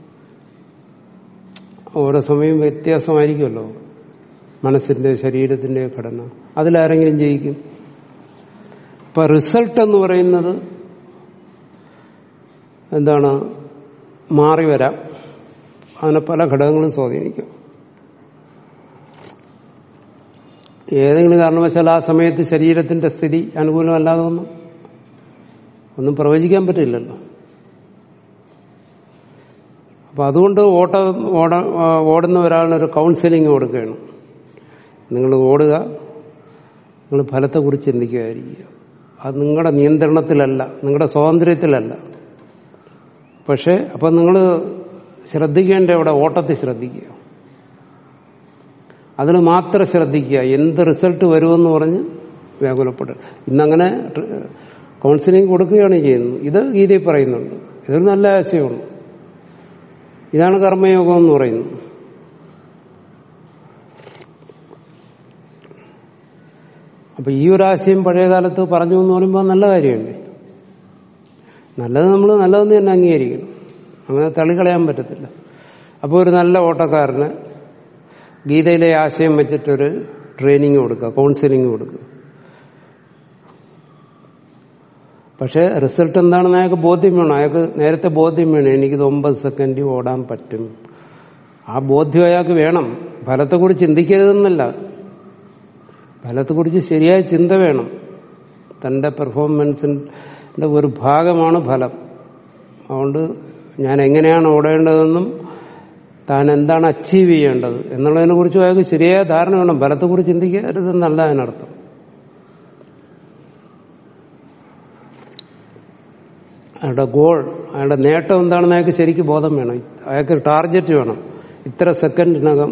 A: ഓരോ സമയം വ്യത്യാസമായിരിക്കുമല്ലോ മനസ്സിന്റെ ശരീരത്തിന്റെ ഘടന അതിലാരെങ്കിലും ജയിക്കും ഇപ്പൊ റിസൾട്ട് എന്ന് പറയുന്നത് എന്താണ് മാറി വരാം അതിനെ പല ഘടകങ്ങളും സ്വാധീനിക്കും ഏതെങ്കിലും കാരണവശാൽ ആ സമയത്ത് ശരീരത്തിന്റെ സ്ഥിതി അനുകൂലമല്ലാതെ ഒന്നും ഒന്നും പ്രവചിക്കാൻ പറ്റില്ലല്ലോ അപ്പൊ അതുകൊണ്ട് ഓട്ട ഓട ആ, ഓടുന്ന ഒരാളിനൊരു കൗൺസിലിംഗ് കൊടുക്കുകയാണ് നിങ്ങൾ ഓടുക നിങ്ങൾ ഫലത്തെക്കുറിച്ച് ചിന്തിക്കുകയായിരിക്കുക അത് നിങ്ങളുടെ നിയന്ത്രണത്തിലല്ല നിങ്ങളുടെ സ്വാതന്ത്ര്യത്തിലല്ല പക്ഷെ അപ്പൊ നിങ്ങൾ ശ്രദ്ധിക്കേണ്ട അവിടെ ഓട്ടത്തിൽ ശ്രദ്ധിക്കുക അതിൽ മാത്രം ശ്രദ്ധിക്കുക എന്ത് റിസൾട്ട് വരുമെന്ന് പറഞ്ഞ് വ്യാകുലപ്പെടുക ഇന്നങ്ങനെ കൗൺസിലിംഗ് കൊടുക്കുകയാണ് ചെയ്യുന്നത് ഇത് ഗീതയിൽ പറയുന്നുണ്ട് ഇതൊരു നല്ല ആശയമാണ് ഇതാണ് കർമ്മയോഗം എന്ന് പറയുന്നത് അപ്പൊ ഈ ഒരു ആശയം പഴയ കാലത്ത് പറഞ്ഞു എന്ന് പറയുമ്പോൾ നല്ല കാര്യമല്ലേ നല്ലത് നമ്മൾ നല്ലതെന്ന് തന്നെ അംഗീകരിക്കണം അങ്ങനെ തള്ളിക്കളയാൻ പറ്റത്തില്ല അപ്പോൾ ഒരു നല്ല ഓട്ടക്കാരന് ഗീതയിലെ ആശയം വെച്ചിട്ടൊരു ട്രെയിനിങ് കൊടുക്കുക കൗൺസിലിംഗ് കൊടുക്കുക പക്ഷെ റിസൾട്ട് എന്താണെന്ന് അയാൾക്ക് ബോധ്യം വേണം അയാൾക്ക് നേരത്തെ ബോധ്യം വേണം എനിക്കിത് ഒമ്പത് സെക്കൻഡ് ഓടാൻ പറ്റും ആ ബോധ്യം അയാൾക്ക് വേണം ഫലത്തെക്കുറിച്ച് ചിന്തിക്കരുതെന്നല്ല ഫലത്തെക്കുറിച്ച് ശരിയായ ചിന്ത വേണം തന്റെ പെർഫോമൻസിന്റെ ഒരു ഭാഗമാണ് ഫലം അതുകൊണ്ട് ഞാൻ എങ്ങനെയാണ് ഓടേണ്ടതെന്നും താൻ എന്താണ് അച്ചീവ് ചെയ്യേണ്ടത് എന്നുള്ളതിനെ കുറിച്ച് അയാൾക്ക് ശരിയായ ധാരണ വേണം ഫലത്തെക്കുറിച്ച് ചിന്തിക്കരുതെന്നല്ല അതിനർത്ഥം അയാളുടെ ഗോൾ അയാളുടെ നേട്ടം എന്താണെന്ന് അയാൾക്ക് ശരിക്കും ബോധം വേണം അയാൾക്ക് ടാർഗറ്റ് വേണം ഇത്ര സെക്കൻഡിനകം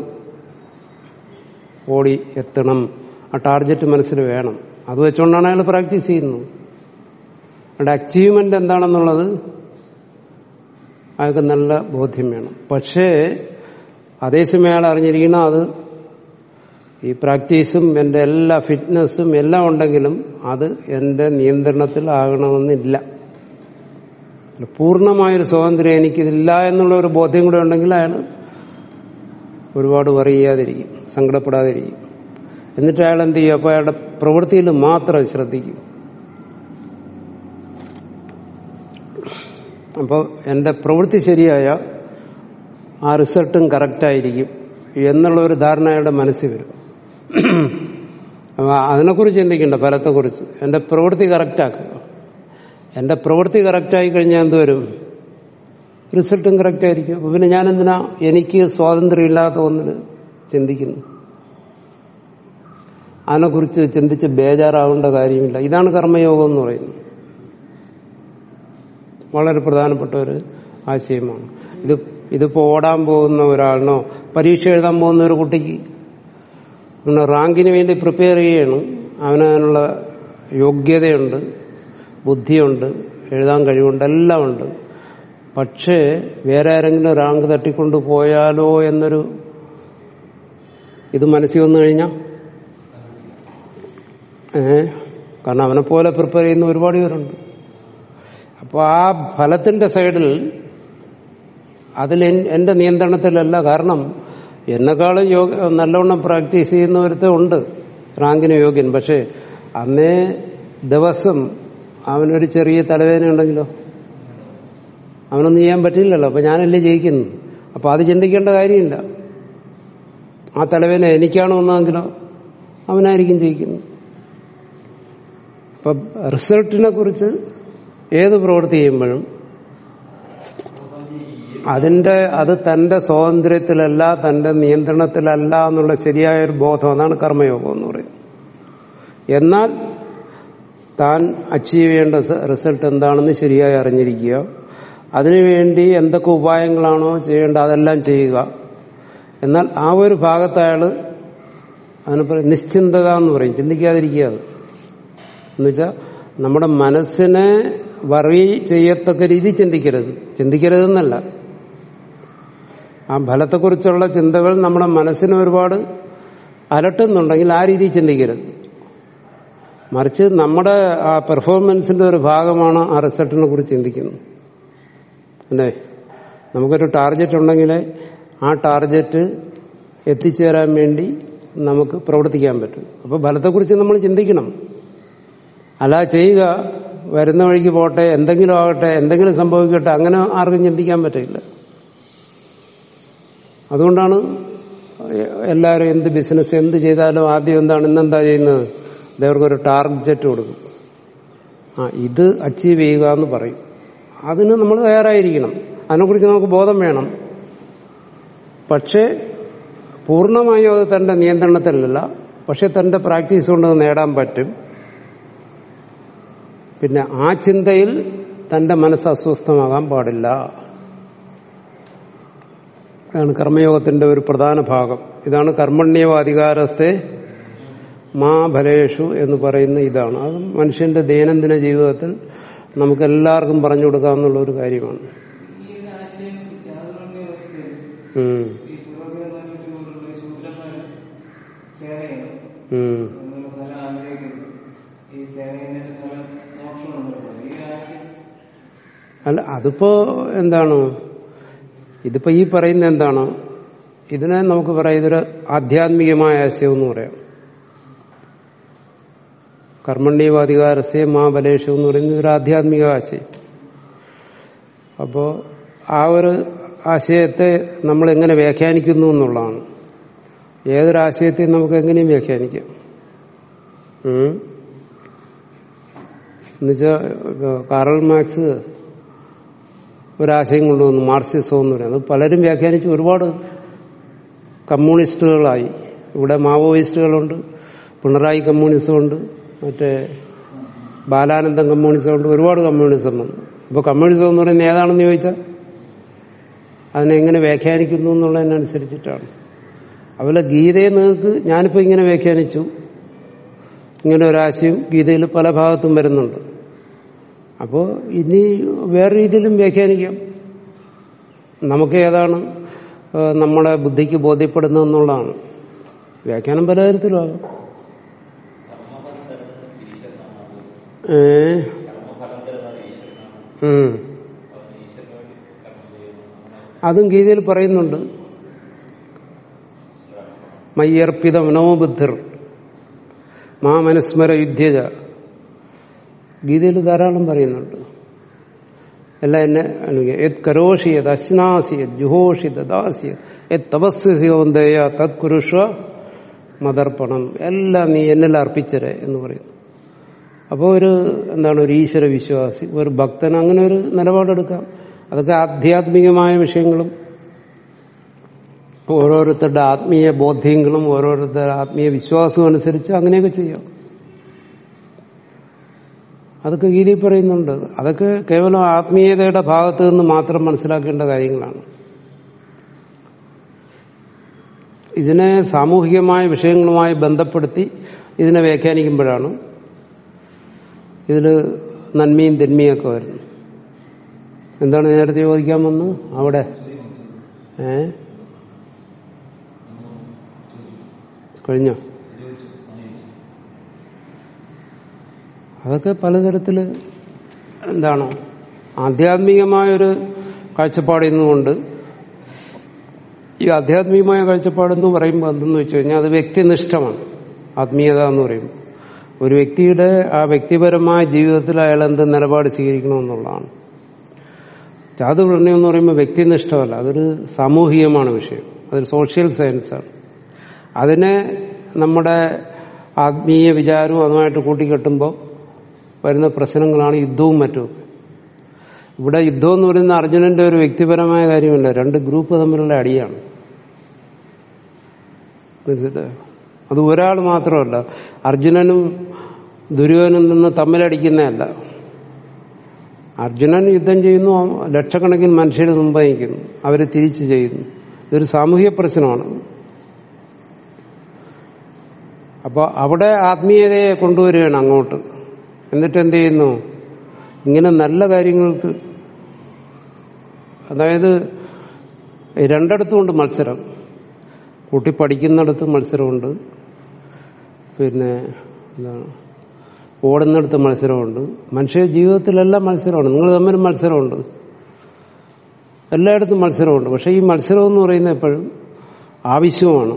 A: ഓടി എത്തണം ആ ടാർഗറ്റ് മനസ്സിൽ വേണം അത് വെച്ചുകൊണ്ടാണ് അയാൾ പ്രാക്ടീസ് ചെയ്യുന്നത് അയാളുടെ അച്ചീവ്മെന്റ് എന്താണെന്നുള്ളത് അയാൾക്ക് നല്ല ബോധ്യം വേണം പക്ഷേ അതേസമയം അയാൾ അറിഞ്ഞിരിക്കണം അത് ഈ പ്രാക്ടീസും എൻ്റെ എല്ലാ ഫിറ്റ്നസ്സും എല്ലാം ഉണ്ടെങ്കിലും അത് എൻ്റെ നിയന്ത്രണത്തിൽ ആകണമെന്നില്ല പൂർണ്ണമായൊരു സ്വാതന്ത്ര്യം എനിക്കിതില്ല എന്നുള്ള ഒരു ബോധ്യം കൂടെ ഉണ്ടെങ്കിൽ അയാൾ ഒരുപാട് വറിയാതിരിക്കും സങ്കടപ്പെടാതിരിക്കും എന്നിട്ട് അയാൾ എന്ത് ചെയ്യും അപ്പോൾ അയാളുടെ പ്രവൃത്തിയിൽ മാത്രം ശ്രദ്ധിക്കും അപ്പോൾ എൻ്റെ പ്രവൃത്തി ശരിയായ ആ റിസൾട്ടും കറക്റ്റായിരിക്കും എന്നുള്ള ഒരു ധാരണ അയാളുടെ മനസ്സിൽ വരും അപ്പോൾ അതിനെക്കുറിച്ച് ചിന്തിക്കണ്ട ഫലത്തെക്കുറിച്ച് എൻ്റെ പ്രവൃത്തി കറക്റ്റാക്കുക എൻ്റെ പ്രവൃത്തി കറക്റ്റായി കഴിഞ്ഞാൽ എന്തുവരും റിസൾട്ടും കറക്റ്റായിരിക്കും അപ്പോൾ പിന്നെ ഞാൻ എന്തിനാ എനിക്ക് സ്വാതന്ത്ര്യമില്ലാത്ത ഒന്നിന് ചിന്തിക്കുന്നു അതിനെക്കുറിച്ച് ചിന്തിച്ച് ബേജാറാവേണ്ട കാര്യമില്ല ഇതാണ് കർമ്മയോഗം എന്ന് പറയുന്നത് വളരെ പ്രധാനപ്പെട്ട ഒരു ആശയമാണ് ഇത് ഇതിപ്പോ ഓടാൻ പോകുന്ന ഒരാളിനോ പരീക്ഷ എഴുതാൻ പോകുന്ന ഒരു കുട്ടിക്ക് പിന്നെ റാങ്കിന് വേണ്ടി പ്രിപ്പയർ ചെയ്യണം അവനതിനുള്ള യോഗ്യതയുണ്ട് ബുദ്ധിയുണ്ട് എഴുതാൻ കഴിവുണ്ട് എല്ലാം ഉണ്ട് പക്ഷേ വേറെ ആരെങ്കിലും റാങ്ക് തട്ടിക്കൊണ്ട് പോയാലോ എന്നൊരു ഇത് മനസ്സിൽ വന്നു കഴിഞ്ഞാൽ ഏ കാരണം അവനെ പോലെ പ്രിപ്പയർ ചെയ്യുന്ന ഒരുപാട് പേരുണ്ട് അപ്പോൾ ആ ഫലത്തിന്റെ സൈഡിൽ അതിൽ എന്റെ നിയന്ത്രണത്തിലല്ല കാരണം എന്നെക്കാളും യോഗ നല്ലവണ്ണം പ്രാക്ടീസ് ചെയ്യുന്നവരത്തെ ഉണ്ട് റാങ്കിന് യോഗ്യൻ പക്ഷേ അന്നേ ദിവസം അവനൊരു ചെറിയ തലവേദന ഉണ്ടെങ്കിലോ അവനൊന്നും ചെയ്യാൻ പറ്റില്ലല്ലോ അപ്പൊ ഞാനല്ലേ ജയിക്കുന്നു അപ്പൊ അത് ചിന്തിക്കേണ്ട കാര്യമില്ല ആ തലവേദന എനിക്കാണോ ഒന്നെങ്കിലോ അവനായിരിക്കും ജയിക്കുന്നത് അപ്പൊ റിസൾട്ടിനെ കുറിച്ച് ഏത് പ്രവൃത്തി ചെയ്യുമ്പോഴും അതിന്റെ അത് തന്റെ സ്വാതന്ത്ര്യത്തിലല്ല തന്റെ നിയന്ത്രണത്തിലല്ല എന്നുള്ള ശരിയായ ഒരു ബോധം അതാണ് കർമ്മയോഗം എന്ന് പറയുന്നത് എന്നാൽ താൻ അച്ചീവ് ചെയ്യേണ്ട റിസൾട്ട് എന്താണെന്ന് ശരിയായി അറിഞ്ഞിരിക്കുക അതിനുവേണ്ടി എന്തൊക്കെ ഉപായങ്ങളാണോ ചെയ്യേണ്ടത് അതെല്ലാം ചെയ്യുക എന്നാൽ ആ ഒരു ഭാഗത്ത് അയാൾ അതിന് പറയും നിശ്ചിന്തത എന്ന് പറയും ചിന്തിക്കാതിരിക്കുക അത് എന്നുവെച്ചാൽ നമ്മുടെ മനസ്സിനെ വറി ചെയ്യത്തക്ക രീതി ചിന്തിക്കരുത് ചിന്തിക്കരുതെന്നല്ല ആ ഫലത്തെക്കുറിച്ചുള്ള ചിന്തകൾ നമ്മുടെ മനസ്സിനെ ഒരുപാട് അലട്ടുന്നുണ്ടെങ്കിൽ ആ രീതിയിൽ ചിന്തിക്കരുത് മറിച്ച് നമ്മുടെ ആ പെർഫോമൻസിന്റെ ഒരു ഭാഗമാണ് ആ റിസൾട്ടിനെ കുറിച്ച് ചിന്തിക്കുന്നത് അല്ലേ നമുക്കൊരു ടാർഗറ്റ് ഉണ്ടെങ്കിൽ ആ ടാർഗറ്റ് എത്തിച്ചേരാൻ വേണ്ടി നമുക്ക് പ്രവർത്തിക്കാൻ പറ്റും അപ്പോൾ ഫലത്തെക്കുറിച്ച് നമ്മൾ ചിന്തിക്കണം അല്ല ചെയ്യുക വരുന്ന വഴിക്ക് പോട്ടെ എന്തെങ്കിലും ആകട്ടെ എന്തെങ്കിലും സംഭവിക്കട്ടെ അങ്ങനെ ആർക്കും ചിന്തിക്കാൻ പറ്റില്ല അതുകൊണ്ടാണ് എല്ലാവരും എന്ത് ബിസിനസ് എന്ത് ചെയ്താലും ആദ്യം എന്താണ് ഇന്നെന്താ ചെയ്യുന്നത് ഇതവർക്കൊരു ടാർഗറ്റ് കൊടുക്കും ആ ഇത് അച്ചീവ് ചെയ്യുക എന്ന് പറയും അതിന് നമ്മൾ തയ്യാറായിരിക്കണം അതിനെക്കുറിച്ച് നമുക്ക് ബോധം വേണം പക്ഷേ പൂർണ്ണമായും അത് തന്റെ നിയന്ത്രണത്തിലല്ല പക്ഷെ തന്റെ പ്രാക്ടീസ് കൊണ്ട് നേടാൻ പറ്റും പിന്നെ ആ ചിന്തയിൽ തന്റെ മനസ്സ് അസ്വസ്ഥമാകാൻ പാടില്ല ഇതാണ് കർമ്മയോഗത്തിന്റെ ഒരു പ്രധാന ഭാഗം ഇതാണ് കർമ്മണ്യവ അധികാരസ്ഥെ മാ ഫലേഷു എന്ന് പറയുന്ന ഇതാണ് അത് മനുഷ്യന്റെ ദൈനംദിന ജീവിതത്തിൽ നമുക്ക് എല്ലാവർക്കും പറഞ്ഞു കൊടുക്കാവുന്ന ഒരു കാര്യമാണ്
B: ഈ ഒരു ആശയം ചാതുർണ്യ അവസ്ഥയിൽ
A: ഉം,
B: ഈ പൂർവ്വജന്മത്തിലുള്ള ശൂദ്രന്മാര് സേവ ചെയ്യണം
A: ഉം.
B: എന്നുള്ള ഫലം ആഗ്രഹിക്കുന്നു ഈ സേവയുടെ ഫലം മോക്ഷമുണ്ടെന്ന് ഈ ആശയം
A: അല്ല അതിപ്പോ എന്താണ് ഇതിപ്പോ ഈ പറയുന്ന എന്താണ് ഇതിനെ നമുക്ക് പറയാം ഇതൊരു ആധ്യാത്മികമായ ആശയം എന്ന് പറയാം കർമ്മണ്യവാധികാരസ്യ മാബലേഷു എന്ന് പറയുന്നത് ഒരു ആധ്യാത്മിക ആശയം അപ്പോ ആ ഒരു ആശയത്തെ നമ്മൾ എങ്ങനെ വ്യാഖ്യാനിക്കുന്നു എന്നുള്ളതാണ് ഏതൊരാശയത്തെയും നമുക്ക് എങ്ങനെയും വ്യാഖ്യാനിക്കാം ഉം. എന്നുവെച്ചാ ഇപ്പൊ കാറൽ മാർക്സ് ഒരാശയം കൊണ്ടുവന്നു മാർക്സിസം എന്ന് പറയുന്നത് അത് പലരും വ്യാഖ്യാനിച്ച് ഒരുപാട് കമ്മ്യൂണിസ്റ്റുകളായി ഇവിടെ മാവോയിസ്റ്റുകളുണ്ട് പിണറായി കമ്മ്യൂണിസമുണ്ട് മറ്റേ ബാലാനന്ദം കമ്മ്യൂണിസമുണ്ട് ഒരുപാട് കമ്മ്യൂണിസം വന്നു ഇപ്പോൾ കമ്മ്യൂണിസം എന്ന് പറയുന്നത് ഏതാണെന്ന് ചോദിച്ചാൽ അതിനെങ്ങനെ വ്യാഖ്യാനിക്കുന്നു എന്നുള്ളതിനനുസരിച്ചിട്ടാണ് അതുപോലെ ഗീതയെ നിങ്ങൾക്ക് ഞാനിപ്പോൾ ഇങ്ങനെ വ്യാഖ്യാനിച്ചു ഇങ്ങനെ ഒരാശയം ഗീതയിൽ പല ഭാഗത്തും വരുന്നുണ്ട് അപ്പോൾ ഇനി വേറെ രീതിയിലും വ്യാഖ്യാനിക്കാം നമുക്ക് ഏതാണ് ഏഹ്, നമ്മുടെ ബുദ്ധിക്ക് ബോധ്യപ്പെടുന്നതെന്നുള്ളതാണ് വ്യാഖ്യാനം പലതരത്തിലാകും ഏ ഉം. അതും ഗീതയിൽ പറയുന്നുണ്ട് മയ്യർപ്പിത മനോബുദ്ധിർ മാമനുസ്മര യുദ്ധ്യജ ഗീതയിൽ ധാരാളം പറയുന്നുണ്ട് എല്ലാം എന്നെ അനുഭവിക്കുക യത് കരോഷി യത് അശ്നാസി യത് ജുഹോഷി ദാസി യത് തപസ്യസിയോന്തയ തത് കുരുഷ്വ മതർപ്പണം എല്ലാം നീ എന്നിൽ അർപ്പിച്ചരെ എന്ന് പറയുന്നു അപ്പോൾ ഒരു എന്താണ് ഒരു ഈശ്വര വിശ്വാസി ഒരു ഭക്തൻ അങ്ങനെ ഒരു നിലപാടെടുക്കാം അതൊക്കെ ആധ്യാത്മികമായ വിഷയങ്ങളും ഓരോരുത്തരുടെ ആത്മീയ ബോധ്യങ്ങളും ഓരോരുത്തരുടെ ആത്മീയ വിശ്വാസവും അനുസരിച്ച് അങ്ങനെയൊക്കെ ചെയ്യാം അതൊക്കെ ഗീതയിൽ പറയുന്നുണ്ട് അതൊക്കെ കേവലം ആത്മീയതയുടെ ഭാഗത്ത് നിന്ന് മാത്രം മനസ്സിലാക്കേണ്ട കാര്യങ്ങളാണ് ഇതിനെ സാമൂഹികമായ വിഷയങ്ങളുമായി ബന്ധപ്പെടുത്തി ഇതിനെ വ്യാഖ്യാനിക്കുമ്പോഴാണ് ഇതിൽ നന്മയും തിന്മയും ഒക്കെ വരുന്നു എന്താണ് നേരത്തെ ചോദിക്കാൻ വന്നു അവിടെ ഏ കഴിഞ്ഞോ അതൊക്കെ പലതരത്തിൽ എന്താണ് ആധ്യാത്മികമായൊരു കാഴ്ചപ്പാടിൽ നിന്നുകൊണ്ട് ഈ ആധ്യാത്മികമായ കാഴ്ചപ്പാടെന്ന് പറയുമ്പോൾ എന്തെന്ന് വെച്ച് കഴിഞ്ഞാൽ അത് വ്യക്തിനിഷ്ഠമാണ് ആത്മീയത എന്ന് പറയുമ്പോൾ ഒരു വ്യക്തിയുടെ ആ വ്യക്തിപരമായ ജീവിതത്തിൽ അയാൾ എന്ത് നിലപാട് സ്വീകരിക്കണമെന്നുള്ളതാണ് ചാതുപ്രണയം എന്ന് പറയുമ്പോൾ വ്യക്തിനിഷ്ഠമല്ല അതൊരു സാമൂഹികമാണ് വിഷയം അതൊരു സോഷ്യൽ സയൻസാണ് അതിനെ നമ്മുടെ ആത്മീയ വിചാരവും അതുമായിട്ട് കൂട്ടിക്കെട്ടുമ്പോൾ വരുന്ന പ്രശ്നങ്ങളാണ് യുദ്ധവും മറ്റും ഇവിടെ യുദ്ധം എന്ന് പറയുന്ന അർജുനന്റെ ഒരു വ്യക്തിപരമായ കാര്യമല്ല രണ്ട് ഗ്രൂപ്പ് തമ്മിലുള്ള അടിയാണ് മനസ്സിലായോ? അത് ഒരാൾ മാത്രമല്ല അർജുനനും ദുര്യോധനും നിന്ന് തമ്മിലടിക്കുന്നതല്ല അർജുനൻ യുദ്ധം ചെയ്യുന്നു ലക്ഷക്കണക്കിന് മനുഷ്യർ മുമ്പ് നയിക്കുന്നു അവർ തിരിച്ചു ചെയ്യുന്നു ഇതൊരു സാമൂഹിക പ്രശ്നമാണ് അപ്പോൾ അവിടെ ആത്മീയതയെ കൊണ്ടുവരികയാണ് അങ്ങോട്ട് എന്നിട്ട് എന്ത് ചെയ്യുന്നു ഇങ്ങനെ നല്ല കാര്യങ്ങൾക്ക് അതായത് രണ്ടിടത്തുമുണ്ട് മത്സരം കുട്ടി പഠിക്കുന്നിടത്ത് മത്സരമുണ്ട് പിന്നെ എന്താണ് ഓടുന്നിടത്ത് മത്സരമുണ്ട് മനുഷ്യ ജീവിതത്തിലെല്ലാം മത്സരമുണ്ട് നിങ്ങൾ തമ്മിൽ മത്സരമുണ്ട് എല്ലായിടത്തും മത്സരമുണ്ട് പക്ഷെ ഈ മത്സരം എന്ന് പറയുന്നത് എപ്പോഴും ആവശ്യമാണ്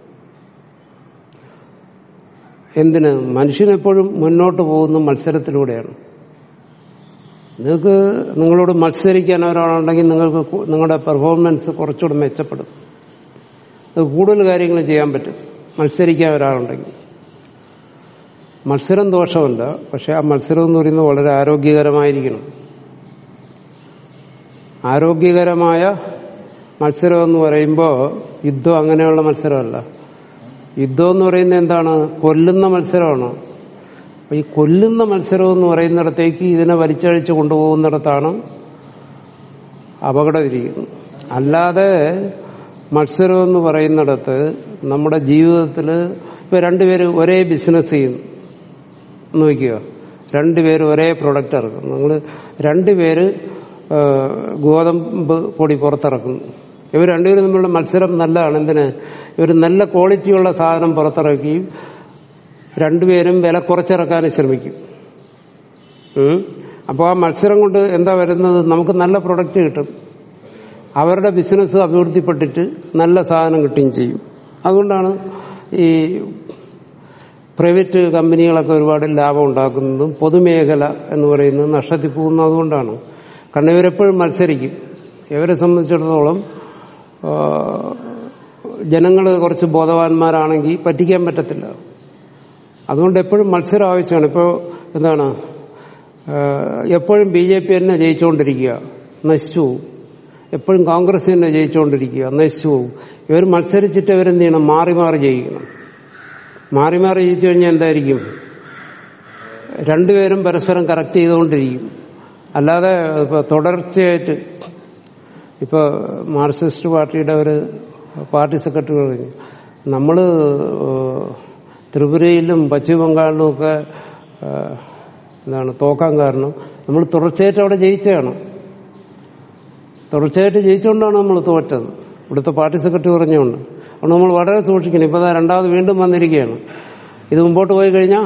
A: എന്തിന് മനുഷ്യനെപ്പോഴും മുന്നോട്ട് പോകുന്ന മത്സരത്തിലൂടെയാണ് നിങ്ങൾക്ക് നിങ്ങളോട് മത്സരിക്കാൻ ഒരാളുണ്ടെങ്കിൽ നിങ്ങൾക്ക് കു- നിങ്ങളുടെ പെർഫോമൻസ് കുറച്ചുകൂടെ മെച്ചപ്പെടും അത് കൂടുതൽ കാര്യങ്ങൾ ചെയ്യാൻ പറ്റും മത്സരിക്കാൻ ഒരാളുണ്ടെങ്കിൽ മത്സരം ദോഷമല്ല പക്ഷെ ആ മത്സരം എന്ന് പറയുന്നത് വളരെ ആരോഗ്യകരമായിരിക്കണം ആരോഗ്യകരമായ മത്സരം എന്ന് പറയുമ്പോൾ യുദ്ധം അങ്ങനെയുള്ള മത്സരമല്ല യുദ്ധം എന്ന് പറയുന്നത് എന്താണ് കൊല്ലുന്ന മത്സരമാണ് അപ്പൊ ഈ കൊല്ലുന്ന മത്സരം എന്ന് പറയുന്നിടത്തേക്ക് ഇതിനെ വലിച്ചഴിച്ച് കൊണ്ടുപോകുന്നിടത്താണ് അപകടം ഇരിക്കുന്നത് അല്ലാതെ മത്സരം എന്ന് പറയുന്നിടത്ത് നമ്മുടെ ജീവിതത്തിൽ ഇപ്പൊ രണ്ടുപേര് ഒരേ ബിസിനസ് ചെയ്യുന്നു നോക്കുക രണ്ടുപേര് ഒരേ പ്രൊഡക്റ്റ് ഇറക്കുന്നു നിങ്ങൾ രണ്ടുപേര് ആ, ഗോതമ്പ് പൊടി പുറത്തിറക്കുന്നു ഇവർ രണ്ടുപേരും തമ്മിലുള്ള മത്സരം നല്ലതാണ് എന്തിന് ഇവർ നല്ല ക്വാളിറ്റിയുള്ള സാധനം പുറത്തിറക്കുകയും രണ്ടുപേരും വില കുറച്ചിറക്കാനും ശ്രമിക്കും ഉം. അപ്പോൾ ആ മത്സരം കൊണ്ട് എന്താ വരുന്നത് നമുക്ക് നല്ല പ്രൊഡക്റ്റ് കിട്ടും അവരുടെ ബിസിനസ് അഭിവൃദ്ധിപ്പെട്ടിട്ട് നല്ല സാധനം കിട്ടുകയും ചെയ്യും അതുകൊണ്ടാണ് ഈ പ്രൈവറ്റ് കമ്പനികളൊക്കെ ഒരുപാട് ലാഭം ഉണ്ടാക്കുന്നതും പൊതുമേഖല എന്ന് പറയുന്നത് നഷ്ടത്തിൽ പോകുന്നത് അതുകൊണ്ടാണ് കാരണം ഇവരെപ്പോഴും മത്സരിക്കും ഇവരെ സംബന്ധിച്ചിടത്തോളം ജനങ്ങൾ കുറച്ച് ബോധവാന്മാരാണെങ്കിൽ പറ്റിക്കാൻ പറ്റത്തില്ല അതുകൊണ്ട് എപ്പോഴും മത്സരം ആവശ്യമാണ് ഇപ്പോൾ എന്താണ് ആഹ് എപ്പോഴും ബി ജെ പി തന്നെ ജയിച്ചുകൊണ്ടിരിക്കുക നശിച്ചു പോകും എപ്പോഴും കോൺഗ്രസ് തന്നെ ജയിച്ചുകൊണ്ടിരിക്കുക നശിച്ചു പോകും ഇവർ മത്സരിച്ചിട്ട് ഇവരെന്ത് ചെയ്യണം മാറി മാറി ജയിക്കണം മാറി മാറി ജയിച്ചു കഴിഞ്ഞാൽ എന്തായിരിക്കും രണ്ടുപേരും പരസ്പരം കറക്റ്റ് ചെയ്തുകൊണ്ടിരിക്കും അല്ലാതെ ഇപ്പൊ തുടർച്ചയായിട്ട് ഇപ്പൊ മാർക്സിസ്റ്റ് പാർട്ടിയുടെ ഒരു പാർട്ടി സെക്രട്ടറി പറഞ്ഞു നമ്മള് ത്രിപുരയിലും പശ്ചിമ ബംഗാളിലും ഒക്കെ ആ, എന്താണ് തോക്കാൻ കാരണം നമ്മൾ തുടർച്ചയായിട്ട് അവിടെ ജയിച്ചതാണ് തുടർച്ചയായിട്ട് ജയിച്ചുകൊണ്ടാണ് നമ്മൾ തോറ്റത് ഇവിടുത്തെ പാർട്ടി സെക്രട്ടറി പറഞ്ഞുകൊണ്ട് അതുകൊണ്ട് നമ്മൾ വളരെ സൂക്ഷിക്കണം ഇപ്പൊ ദാ രണ്ടാമത് വീണ്ടും വന്നിരിക്കുകയാണ് ഇത് മുമ്പോട്ട് പോയി കഴിഞ്ഞാൽ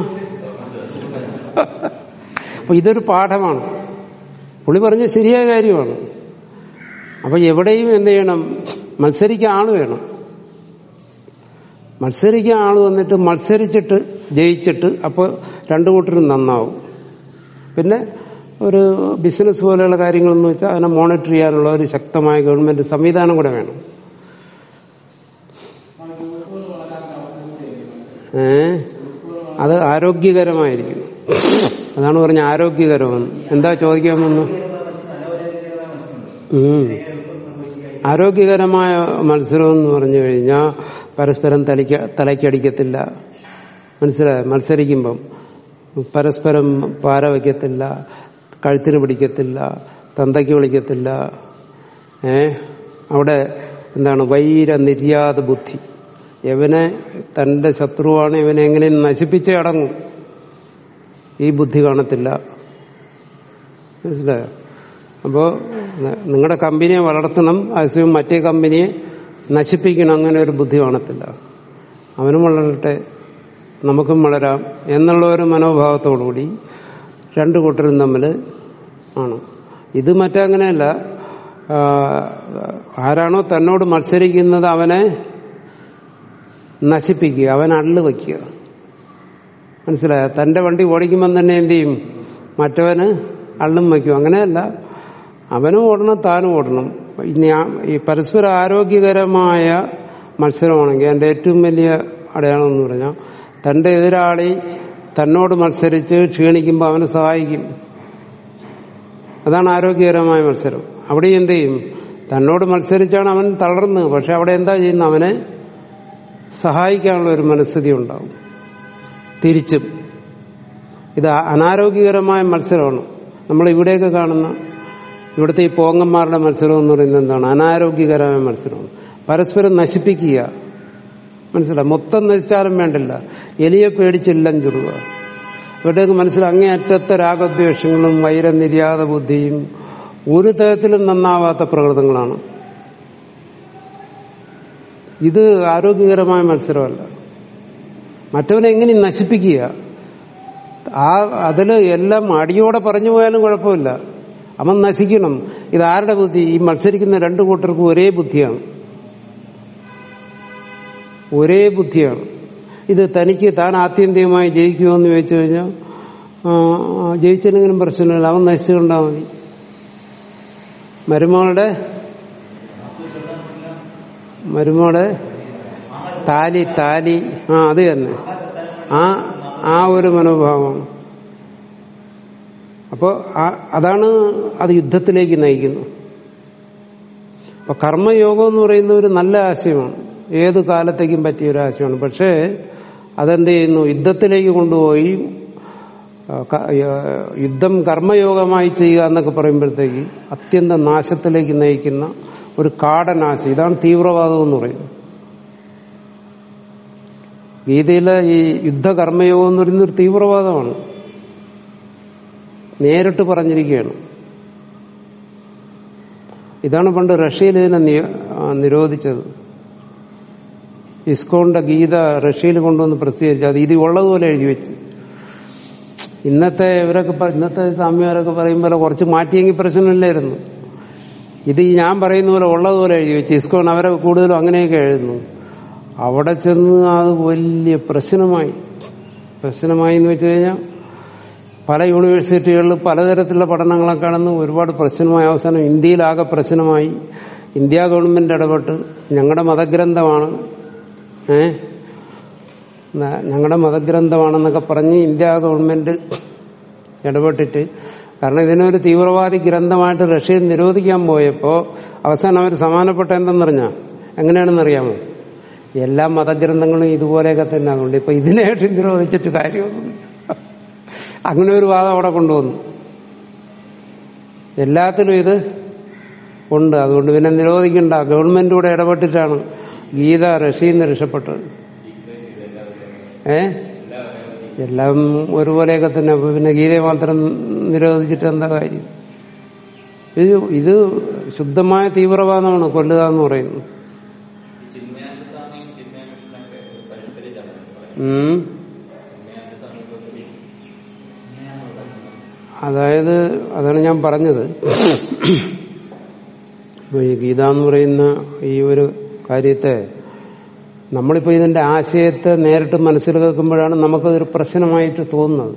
A: അപ്പൊ ഇതൊരു പാഠമാണ് പുള്ളി പറഞ്ഞ ശരിയായ കാര്യമാണ് അപ്പൊ എവിടെയും എന്ത് ചെയ്യണം മത്സരിക്കാൻ ആള് വേണം മത്സരിക്കാൻ ആള് വന്നിട്ട് മത്സരിച്ചിട്ട് ജയിച്ചിട്ട് അപ്പോൾ രണ്ടു കൂട്ടരും നന്നാവും പിന്നെ ഒരു ബിസിനസ് പോലെയുള്ള കാര്യങ്ങളെന്ന് വെച്ചാൽ അതിനെ മോണിറ്റർ ചെയ്യാനുള്ള ഒരു ശക്തമായ ഗവൺമെന്റ് സംവിധാനം കൂടെ വേണം ഏ അത് ആരോഗ്യകരമായിരിക്കും അതാണ് പറഞ്ഞ ആരോഗ്യകരമെന്ന് എന്താ ചോദിക്കാൻ വന്നു ഉം. ആരോഗ്യകരമായ മത്സരം എന്ന് പറഞ്ഞു കഴിഞ്ഞാൽ പരസ്പരം തലയ്ക്ക് തലയ്ക്കടിക്കത്തില്ല മനസ്സിലായോ മത്സരിക്കുമ്പം പരസ്പരം പാര വയ്ക്കത്തില്ല കഴുത്തിന് പിടിക്കത്തില്ല തന്തയ്ക്ക് വിളിക്കത്തില്ല ഏ അവിടെ എന്താണ് വൈര നിര്യാത ബുദ്ധി ഇവനെ തന്റെ ശത്രുവാണ് ഇവനെ എങ്ങനെ നശിപ്പിച്ചേ അടങ്ങും ഈ ബുദ്ധി കാണത്തില്ല മനസ്സിലായോ അപ്പോ നിങ്ങളുടെ കമ്പനിയെ വളർത്തണം അതേസമയം മറ്റേ കമ്പനിയെ നശിപ്പിക്കണം അങ്ങനെ ഒരു ബുദ്ധി കാണത്തില്ല അവനും വളരട്ടെ നമുക്കും വളരാം എന്നുള്ള ഒരു മനോഭാവത്തോടുകൂടി രണ്ടു കൂട്ടരും തമ്മിൽ ആണ് ഇത് മറ്റങ്ങനെയല്ല ആ, ആരാണോ തന്നോട് മത്സരിക്കുന്നത് അവനെ നശിപ്പിക്കുക അവൻ അള്ളു വയ്ക്കുക മനസ്സിലായോ തന്റെ വണ്ടി ഓടിക്കുമ്പം തന്നെ എന്ത് ചെയ്യും മറ്റവന് അള്ളും വയ്ക്കും അങ്ങനെയല്ല അവനും ഓടണം താനും ഓടണം ഇനി ആ- ഈ പരസ്പര ആരോഗ്യകരമായ മത്സരമാണെങ്കിൽ എൻ്റെ ഏറ്റവും വലിയ അടയാളം എന്ന് പറഞ്ഞാൽ തന്റെ എതിരാളി തന്നോട് മത്സരിച്ച് ക്ഷീണിക്കുമ്പോൾ അവനെ സഹായിക്കും അതാണ് ആരോഗ്യകരമായ മത്സരം അവിടെ എന്ത് ചെയ്യും തന്നോട് മത്സരിച്ചാണ് അവൻ തളർന്ന് പക്ഷെ അവിടെ എന്താ ചെയ്യുന്നത് അവനെ സഹായിക്കാനുള്ള ഒരു മനസ്ഥിതി ഉണ്ടാവും തിരിച്ചും ഇത് അനാരോഗ്യകരമായ മത്സരമാണ് നമ്മൾ ഇവിടെയൊക്കെ കാണുന്ന ഇവിടുത്തെ ഈ പോങ്ങന്മാരുടെ മത്സരം എന്ന് പറയുന്നത് എന്താണ് അനാരോഗ്യകരമായ മത്സരമാണ് പരസ്പരം നശിപ്പിക്കുക മനസ്സിലായി മൊത്തം നശിച്ചാലും വേണ്ടില്ല എലിയെ പേടിച്ചില്ലം ചുടുക ഇവിടേക്ക് മനസ്സിൽ അങ്ങേയറ്റത്തെ രാഗദ്വേഷങ്ങളും വൈരനിര്യാത ബുദ്ധിയും ഒരു തരത്തിലും നന്നാവാത്ത പ്രകൃതങ്ങളാണ് ഇത് ആരോഗ്യകരമായ മത്സരമല്ല മറ്റവനെ എങ്ങനെ നശിപ്പിക്കുക ആ അതില് എല്ലാം അടിയോടെ പറഞ്ഞു പോയാലും കുഴപ്പമില്ല അവൻ നശിക്കണം ഇത് ആരുടെ ബുദ്ധി ഈ മത്സരിക്കുന്ന രണ്ടു കൂട്ടർക്കും ഒരേ ബുദ്ധിയാണ് ഒരേ ബുദ്ധിയാണ് ഇത് തനിക്ക് താൻ ആത്യന്തികമായി ജയിക്കുമോ എന്ന് ചോദിച്ചു കഴിഞ്ഞാൽ ആ, ആ, ജയിച്ചില്ലെങ്കിലും പ്രശ്നമില്ല അവൻ നശിച്ചു കണ്ടാൽ മതി മരുമകളുടെ മരുമകളുടെ താലി താലി ആ അത് തന്നെ ആ ആ ഒരു മനോഭാവമാണ് അപ്പോൾ അതാണ് അത് യുദ്ധത്തിലേക്ക് നയിക്കുന്നത് അപ്പൊ കർമ്മയോഗം എന്ന് പറയുന്ന ഒരു നല്ല ആശയമാണ് ഏത് കാലത്തേക്കും പറ്റിയ ഒരു ആശയമാണ് പക്ഷേ അതെന്ത് ചെയ്യുന്നു യുദ്ധത്തിലേക്ക് കൊണ്ടുപോയി ആ, ക- ആ, യുദ്ധം കർമ്മയോഗമായി ചെയ്യുക എന്നൊക്കെ പറയുമ്പോഴത്തേക്ക് അത്യന്ത നാശത്തിലേക്ക് നയിക്കുന്ന ഒരു കാടനാശം ഇതാണ് തീവ്രവാദം എന്ന് പറയുന്നത് ഗീതയിലെ ഈ യുദ്ധ കർമ്മയോഗം എന്ന് പറയുന്ന ഒരു തീവ്രവാദമാണ് നേരിട്ട് പറഞ്ഞിരിക്കുകയാണ് ഇതാണ് പണ്ട് റഷ്യയിൽ ഇതിനെ നി- ആ, നിരോധിച്ചത് ഇസ്കോണിന്റെ ഗീത റഷ്യയിൽ കൊണ്ടുവന്ന് പ്രസിദ്ധീകരിച്ചു അത് ഇത് ഉള്ളതുപോലെ എഴുതി വെച്ച് ഇന്നത്തെ ഇവരൊക്കെ പ- ഇന്നത്തെ സ്വാമിമാരൊക്കെ പറയുമ്പോൾ കുറച്ച് മാറ്റിയെങ്കിൽ പ്രശ്നമില്ലായിരുന്നു ഇത് ഈ ഞാൻ പറയുന്ന പോലെ ഉള്ളതുപോലെ എഴുതി വെച്ച് ഇസ്കോൺ അവരെ കൂടുതലും അങ്ങനെയൊക്കെ എഴുതുന്നു അവിടെ ചെന്ന് അത് വലിയ പ്രശ്നമായി പ്രശ്നമായി എന്ന് വെച്ച് കഴിഞ്ഞാൽ പല യൂണിവേഴ്സിറ്റികളിൽ പലതരത്തിലുള്ള പഠനങ്ങളൊക്കെ നടന്ന് ഒരുപാട് പ്രശ്നമായ അവസാനം ഇന്ത്യയിലാകെ പ്രശ്നമായി ഇന്ത്യ ഗവൺമെന്റ് ഇടപെട്ട് ഞങ്ങളുടെ മതഗ്രന്ഥമാണ് ഏ ന- ഞങ്ങളുടെ മതഗ്രന്ഥമാണെന്നൊക്കെ പറഞ്ഞ് ഇന്ത്യ ഗവൺമെന്റ് ഇടപെട്ടിട്ട് കാരണം ഇതിനൊരു തീവ്രവാദി ഗ്രന്ഥമായിട്ട് റഷ്യയിൽ നിരോധിക്കാൻ പോയപ്പോൾ അവസാനം അവർ സമാനപ്പെട്ട എന്തെന്നറിഞ്ഞ എങ്ങനെയാണെന്നറിയാമോ എല്ലാ മതഗ്രന്ഥങ്ങളും ഇതുപോലെയൊക്കെ തന്നെ അതുകൊണ്ട് ഇപ്പൊ ഇതിനായിട്ട് നിരോധിച്ചിട്ട് കാര്യമൊന്നുമില്ല അങ്ങനെ ഒരു വാദം അവിടെ കൊണ്ടുവന്നു എല്ലാത്തിലും ഇത് ഉണ്ട് അതുകൊണ്ട് പിന്നെ നിരോധിക്കണ്ട ഗവൺമെന്റ് കൂടെ ഇടപെട്ടിട്ടാണ് ഗീത റഷ്യയിൽ നിന്ന് രക്ഷപ്പെട്ടത് ഏ എല്ലാം ഒരുപോലെയൊക്കെ തന്നെ അപ്പൊ പിന്നെ ഗീതയെ മാത്രം നിരോധിച്ചിട്ട് എന്താ കാര്യം ഇത് ഇത് ശുദ്ധമായ തീവ്രവാദമാണ് കൊല്ലുക എന്ന് പറയുന്നത്
C: ചിന്മയാനന്ദ സ്വാമിയും ചിന്മയാനന്ദനൊക്കെ പരിഷ്കരിച്ചാണ്
A: ഉം.
C: ചിന്മയാനന്ദ സ്വാമിക്ക്
A: അതായത് അതാണ് ഞാൻ പറഞ്ഞത് ഇപ്പൊ ഈ ഗീത എന്ന് പറയുന്ന ഈ ഒരു കാര്യത്തെ നമ്മളിപ്പോ ഇതിന്റെ ആശയത്തെ നേരിട്ട് മനസ്സിൽ കേൾക്കുമ്പോഴാണ് നമുക്കതൊരു പ്രശ്നമായിട്ട് തോന്നുന്നത്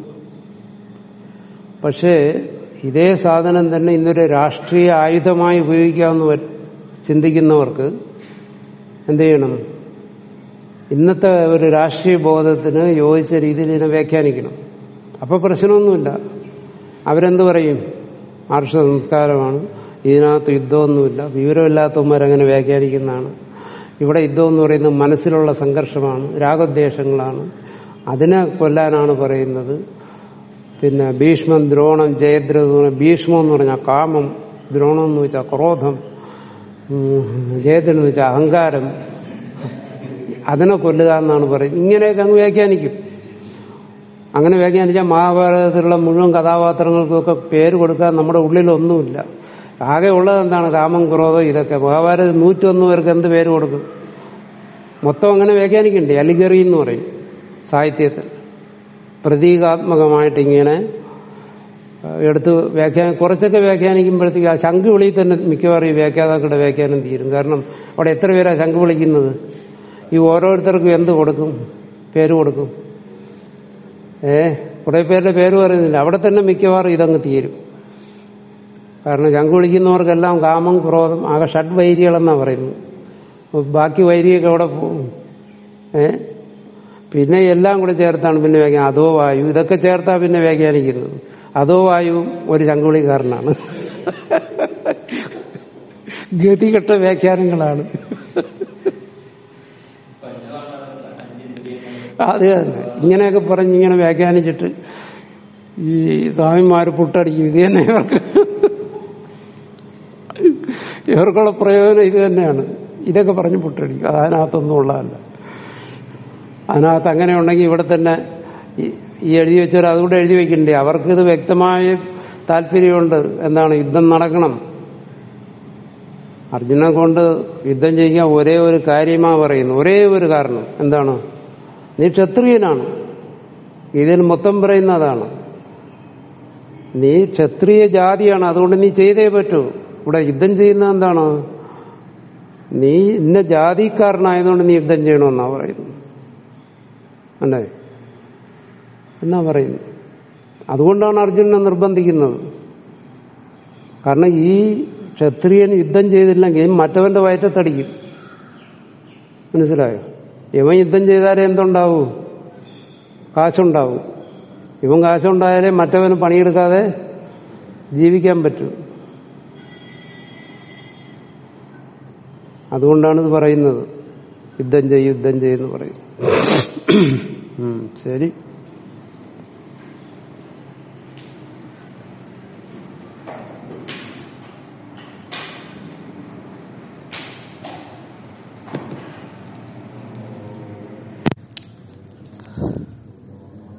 A: പക്ഷേ ഇതേ സാധനം തന്നെ ഇന്നൊരു രാഷ്ട്രീയ ആയുധമായി ഉപയോഗിക്കാമെന്ന് വ- ചിന്തിക്കുന്നവർക്ക് എന്ത് ചെയ്യണം ഇന്നത്തെ ഒരു രാഷ്ട്രീയ ബോധത്തിന് യോജിച്ച രീതിയിൽ ഇതിനെ വ്യാഖ്യാനിക്കണം അപ്പൊ പ്രശ്നമൊന്നുമില്ല അവരെന്ത് പറയും ആർഷ സംസ്കാരമാണ് ഇതിനകത്ത് യുദ്ധമൊന്നുമില്ല വിവരമില്ലാത്തവന്മാരങ്ങനെ വ്യാഖ്യാനിക്കുന്നതാണ് ഇവിടെ യുദ്ധം എന്ന് പറയുന്നത് മനസ്സിലുള്ള സംഘർഷമാണ് രാഗദ്വേഷങ്ങളാണ് അതിനെ കൊല്ലാനാണ് പറയുന്നത് പിന്നെ ഭീഷ്മം ദ്രോണം ജയദ്രഥ ഭീഷ്മം എന്ന് പറഞ്ഞാൽ കാമം ദ്രോണം എന്ന് വെച്ചാൽ ക്രോധം ഉം, ജയദ്രഥം എന്ന് വെച്ചാൽ അഹങ്കാരം അതിനെ കൊല്ലുക എന്നാണ് പറയുന്നത് ഇങ്ങനെയൊക്കെ അങ്ങ് വ്യാഖ്യാനിക്കും അങ്ങനെ വ്യാഖ്യാനിച്ചാൽ മഹാഭാരതത്തിലുള്ള മുഴുവൻ കഥാപാത്രങ്ങൾക്കൊക്കെ പേര് കൊടുക്കാൻ നമ്മുടെ ഉള്ളിലൊന്നുമില്ല ആകെ ഉള്ളത് എന്താണ് കാമം ക്രോധം ഇതൊക്കെ മഹാഭാരതം നൂറ്റൊന്ന് പേർക്ക് എന്ത് പേര് കൊടുക്കും മൊത്തം അങ്ങനെ വ്യാഖ്യാനിക്കണ്ടേ അലിഗറി എന്ന് പറയും സാഹിത്യത്തിൽ പ്രതീകാത്മകമായിട്ട് ഇങ്ങനെ ഏഹ്, എടുത്ത് വ്യാഖ്യാന കുറച്ചൊക്കെ വ്യാഖ്യാനിക്കുമ്പോഴത്തേക്ക് ആ ശംഖ് വിളി തന്നെ മിക്കവാറും ഈ വ്യാഖ്യാതാക്കളുടെ വ്യാഖ്യാനം തീരും കാരണം അവിടെ എത്ര പേരാ ശംഖ് വിളിക്കുന്നത് ഈ ഓരോരുത്തർക്കും എന്ത് കൊടുക്കും പേര് കൊടുക്കും ഏ കുറെ പേരുടെ പേര് പറയുന്നില്ല അവിടെ തന്നെ മിക്കവാറും ഇതങ്ങ് തീരും കാരണം ശംഖ് വിളിക്കുന്നവർക്കെല്ലാം കാമം ക്രോധം ആകെ ഷഡ് വൈരികളെന്നാ പറയുന്നത് അപ്പൊ ബാക്കി വൈരിയൊക്കെ അവിടെ പോകും ഏ പിന്നെ എല്ലാം കൂടെ ചേർത്താണ് പിന്നെ വ്യാഖ്യാനം അതോ വായു ഇതൊക്കെ ചേർത്താ പിന്നെ വ്യാഖ്യാനിക്കുന്നത് അതോ വായു ഒരു ചങ്കുളിക്കാരനാണ് ഗതികെട്ട വ്യാഖ്യാനങ്ങളാണ് അത് തന്നെ ഇങ്ങനെയൊക്കെ പറഞ്ഞ് ഇങ്ങനെ വ്യാഖ്യാനിച്ചിട്ട് ഈ സ്വാമിമാര് പുട്ടടിക്കും ഇത് തന്നെ ഇവർക്ക് ഇവർക്കുള്ള പ്രയോജനം ഇത് തന്നെയാണ് ഇതൊക്കെ പറഞ്ഞ് പുട്ടടിക്കും അത് അതിനകത്തൊന്നും ഉള്ളതല്ല അതിനകത്ത് അങ്ങനെ ഉണ്ടെങ്കിൽ ഇവിടെ തന്നെ ഈ- ഈ എഴുതി വെച്ചവർ അതുകൂടെ എഴുതി വെക്കണ്ടേ അവർക്കിത് വ്യക്തമായ താല്പര്യമുണ്ട് എന്താണ് യുദ്ധം നടക്കണം അർജുനെ കൊണ്ട് യുദ്ധം ചെയ്യാൻ ഒരേ ഒരു കാര്യമാ പറയുന്നു ഒരേ ഒരു കാരണം എന്താണ് നീ ക്ഷത്രിയനാണ് ഇതിൽ മൊത്തം പറയുന്ന അതാണ് നീ ക്ഷത്രിയ ജാതിയാണ് അതുകൊണ്ട് നീ ചെയ്തേ പറ്റൂ ഇവിടെ യുദ്ധം ചെയ്യുന്നത് എന്താണ് നീ ഇന്ന ജാതിക്കാരനായതുകൊണ്ട് നീ യുദ്ധം ചെയ്യണമെന്നാ പറയുന്നത് അല്ലേ എന്നാ പറയുന്നത് അതുകൊണ്ടാണ് അർജുനനെ നിർബന്ധിക്കുന്നത് കാരണം ഈ ക്ഷത്രിയൻ യുദ്ധം ചെയ്തില്ലെങ്കിൽ മറ്റവന്റെ വയറ്റത്തടിക്കും മനസ്സിലായോ ഇവൻ യുദ്ധം ചെയ്താലേ എന്തുണ്ടാവും കാശുണ്ടാവും ഇവൻ കാശുണ്ടായാലേ മറ്റവന് പണിയെടുക്കാതെ ജീവിക്കാൻ പറ്റൂ അതുകൊണ്ടാണ് ഇത് പറയുന്നത് യുദ്ധം ചെയ്യും യുദ്ധം ചെയ്യുന്നു പറയും ഉം, ശരി
D: Thank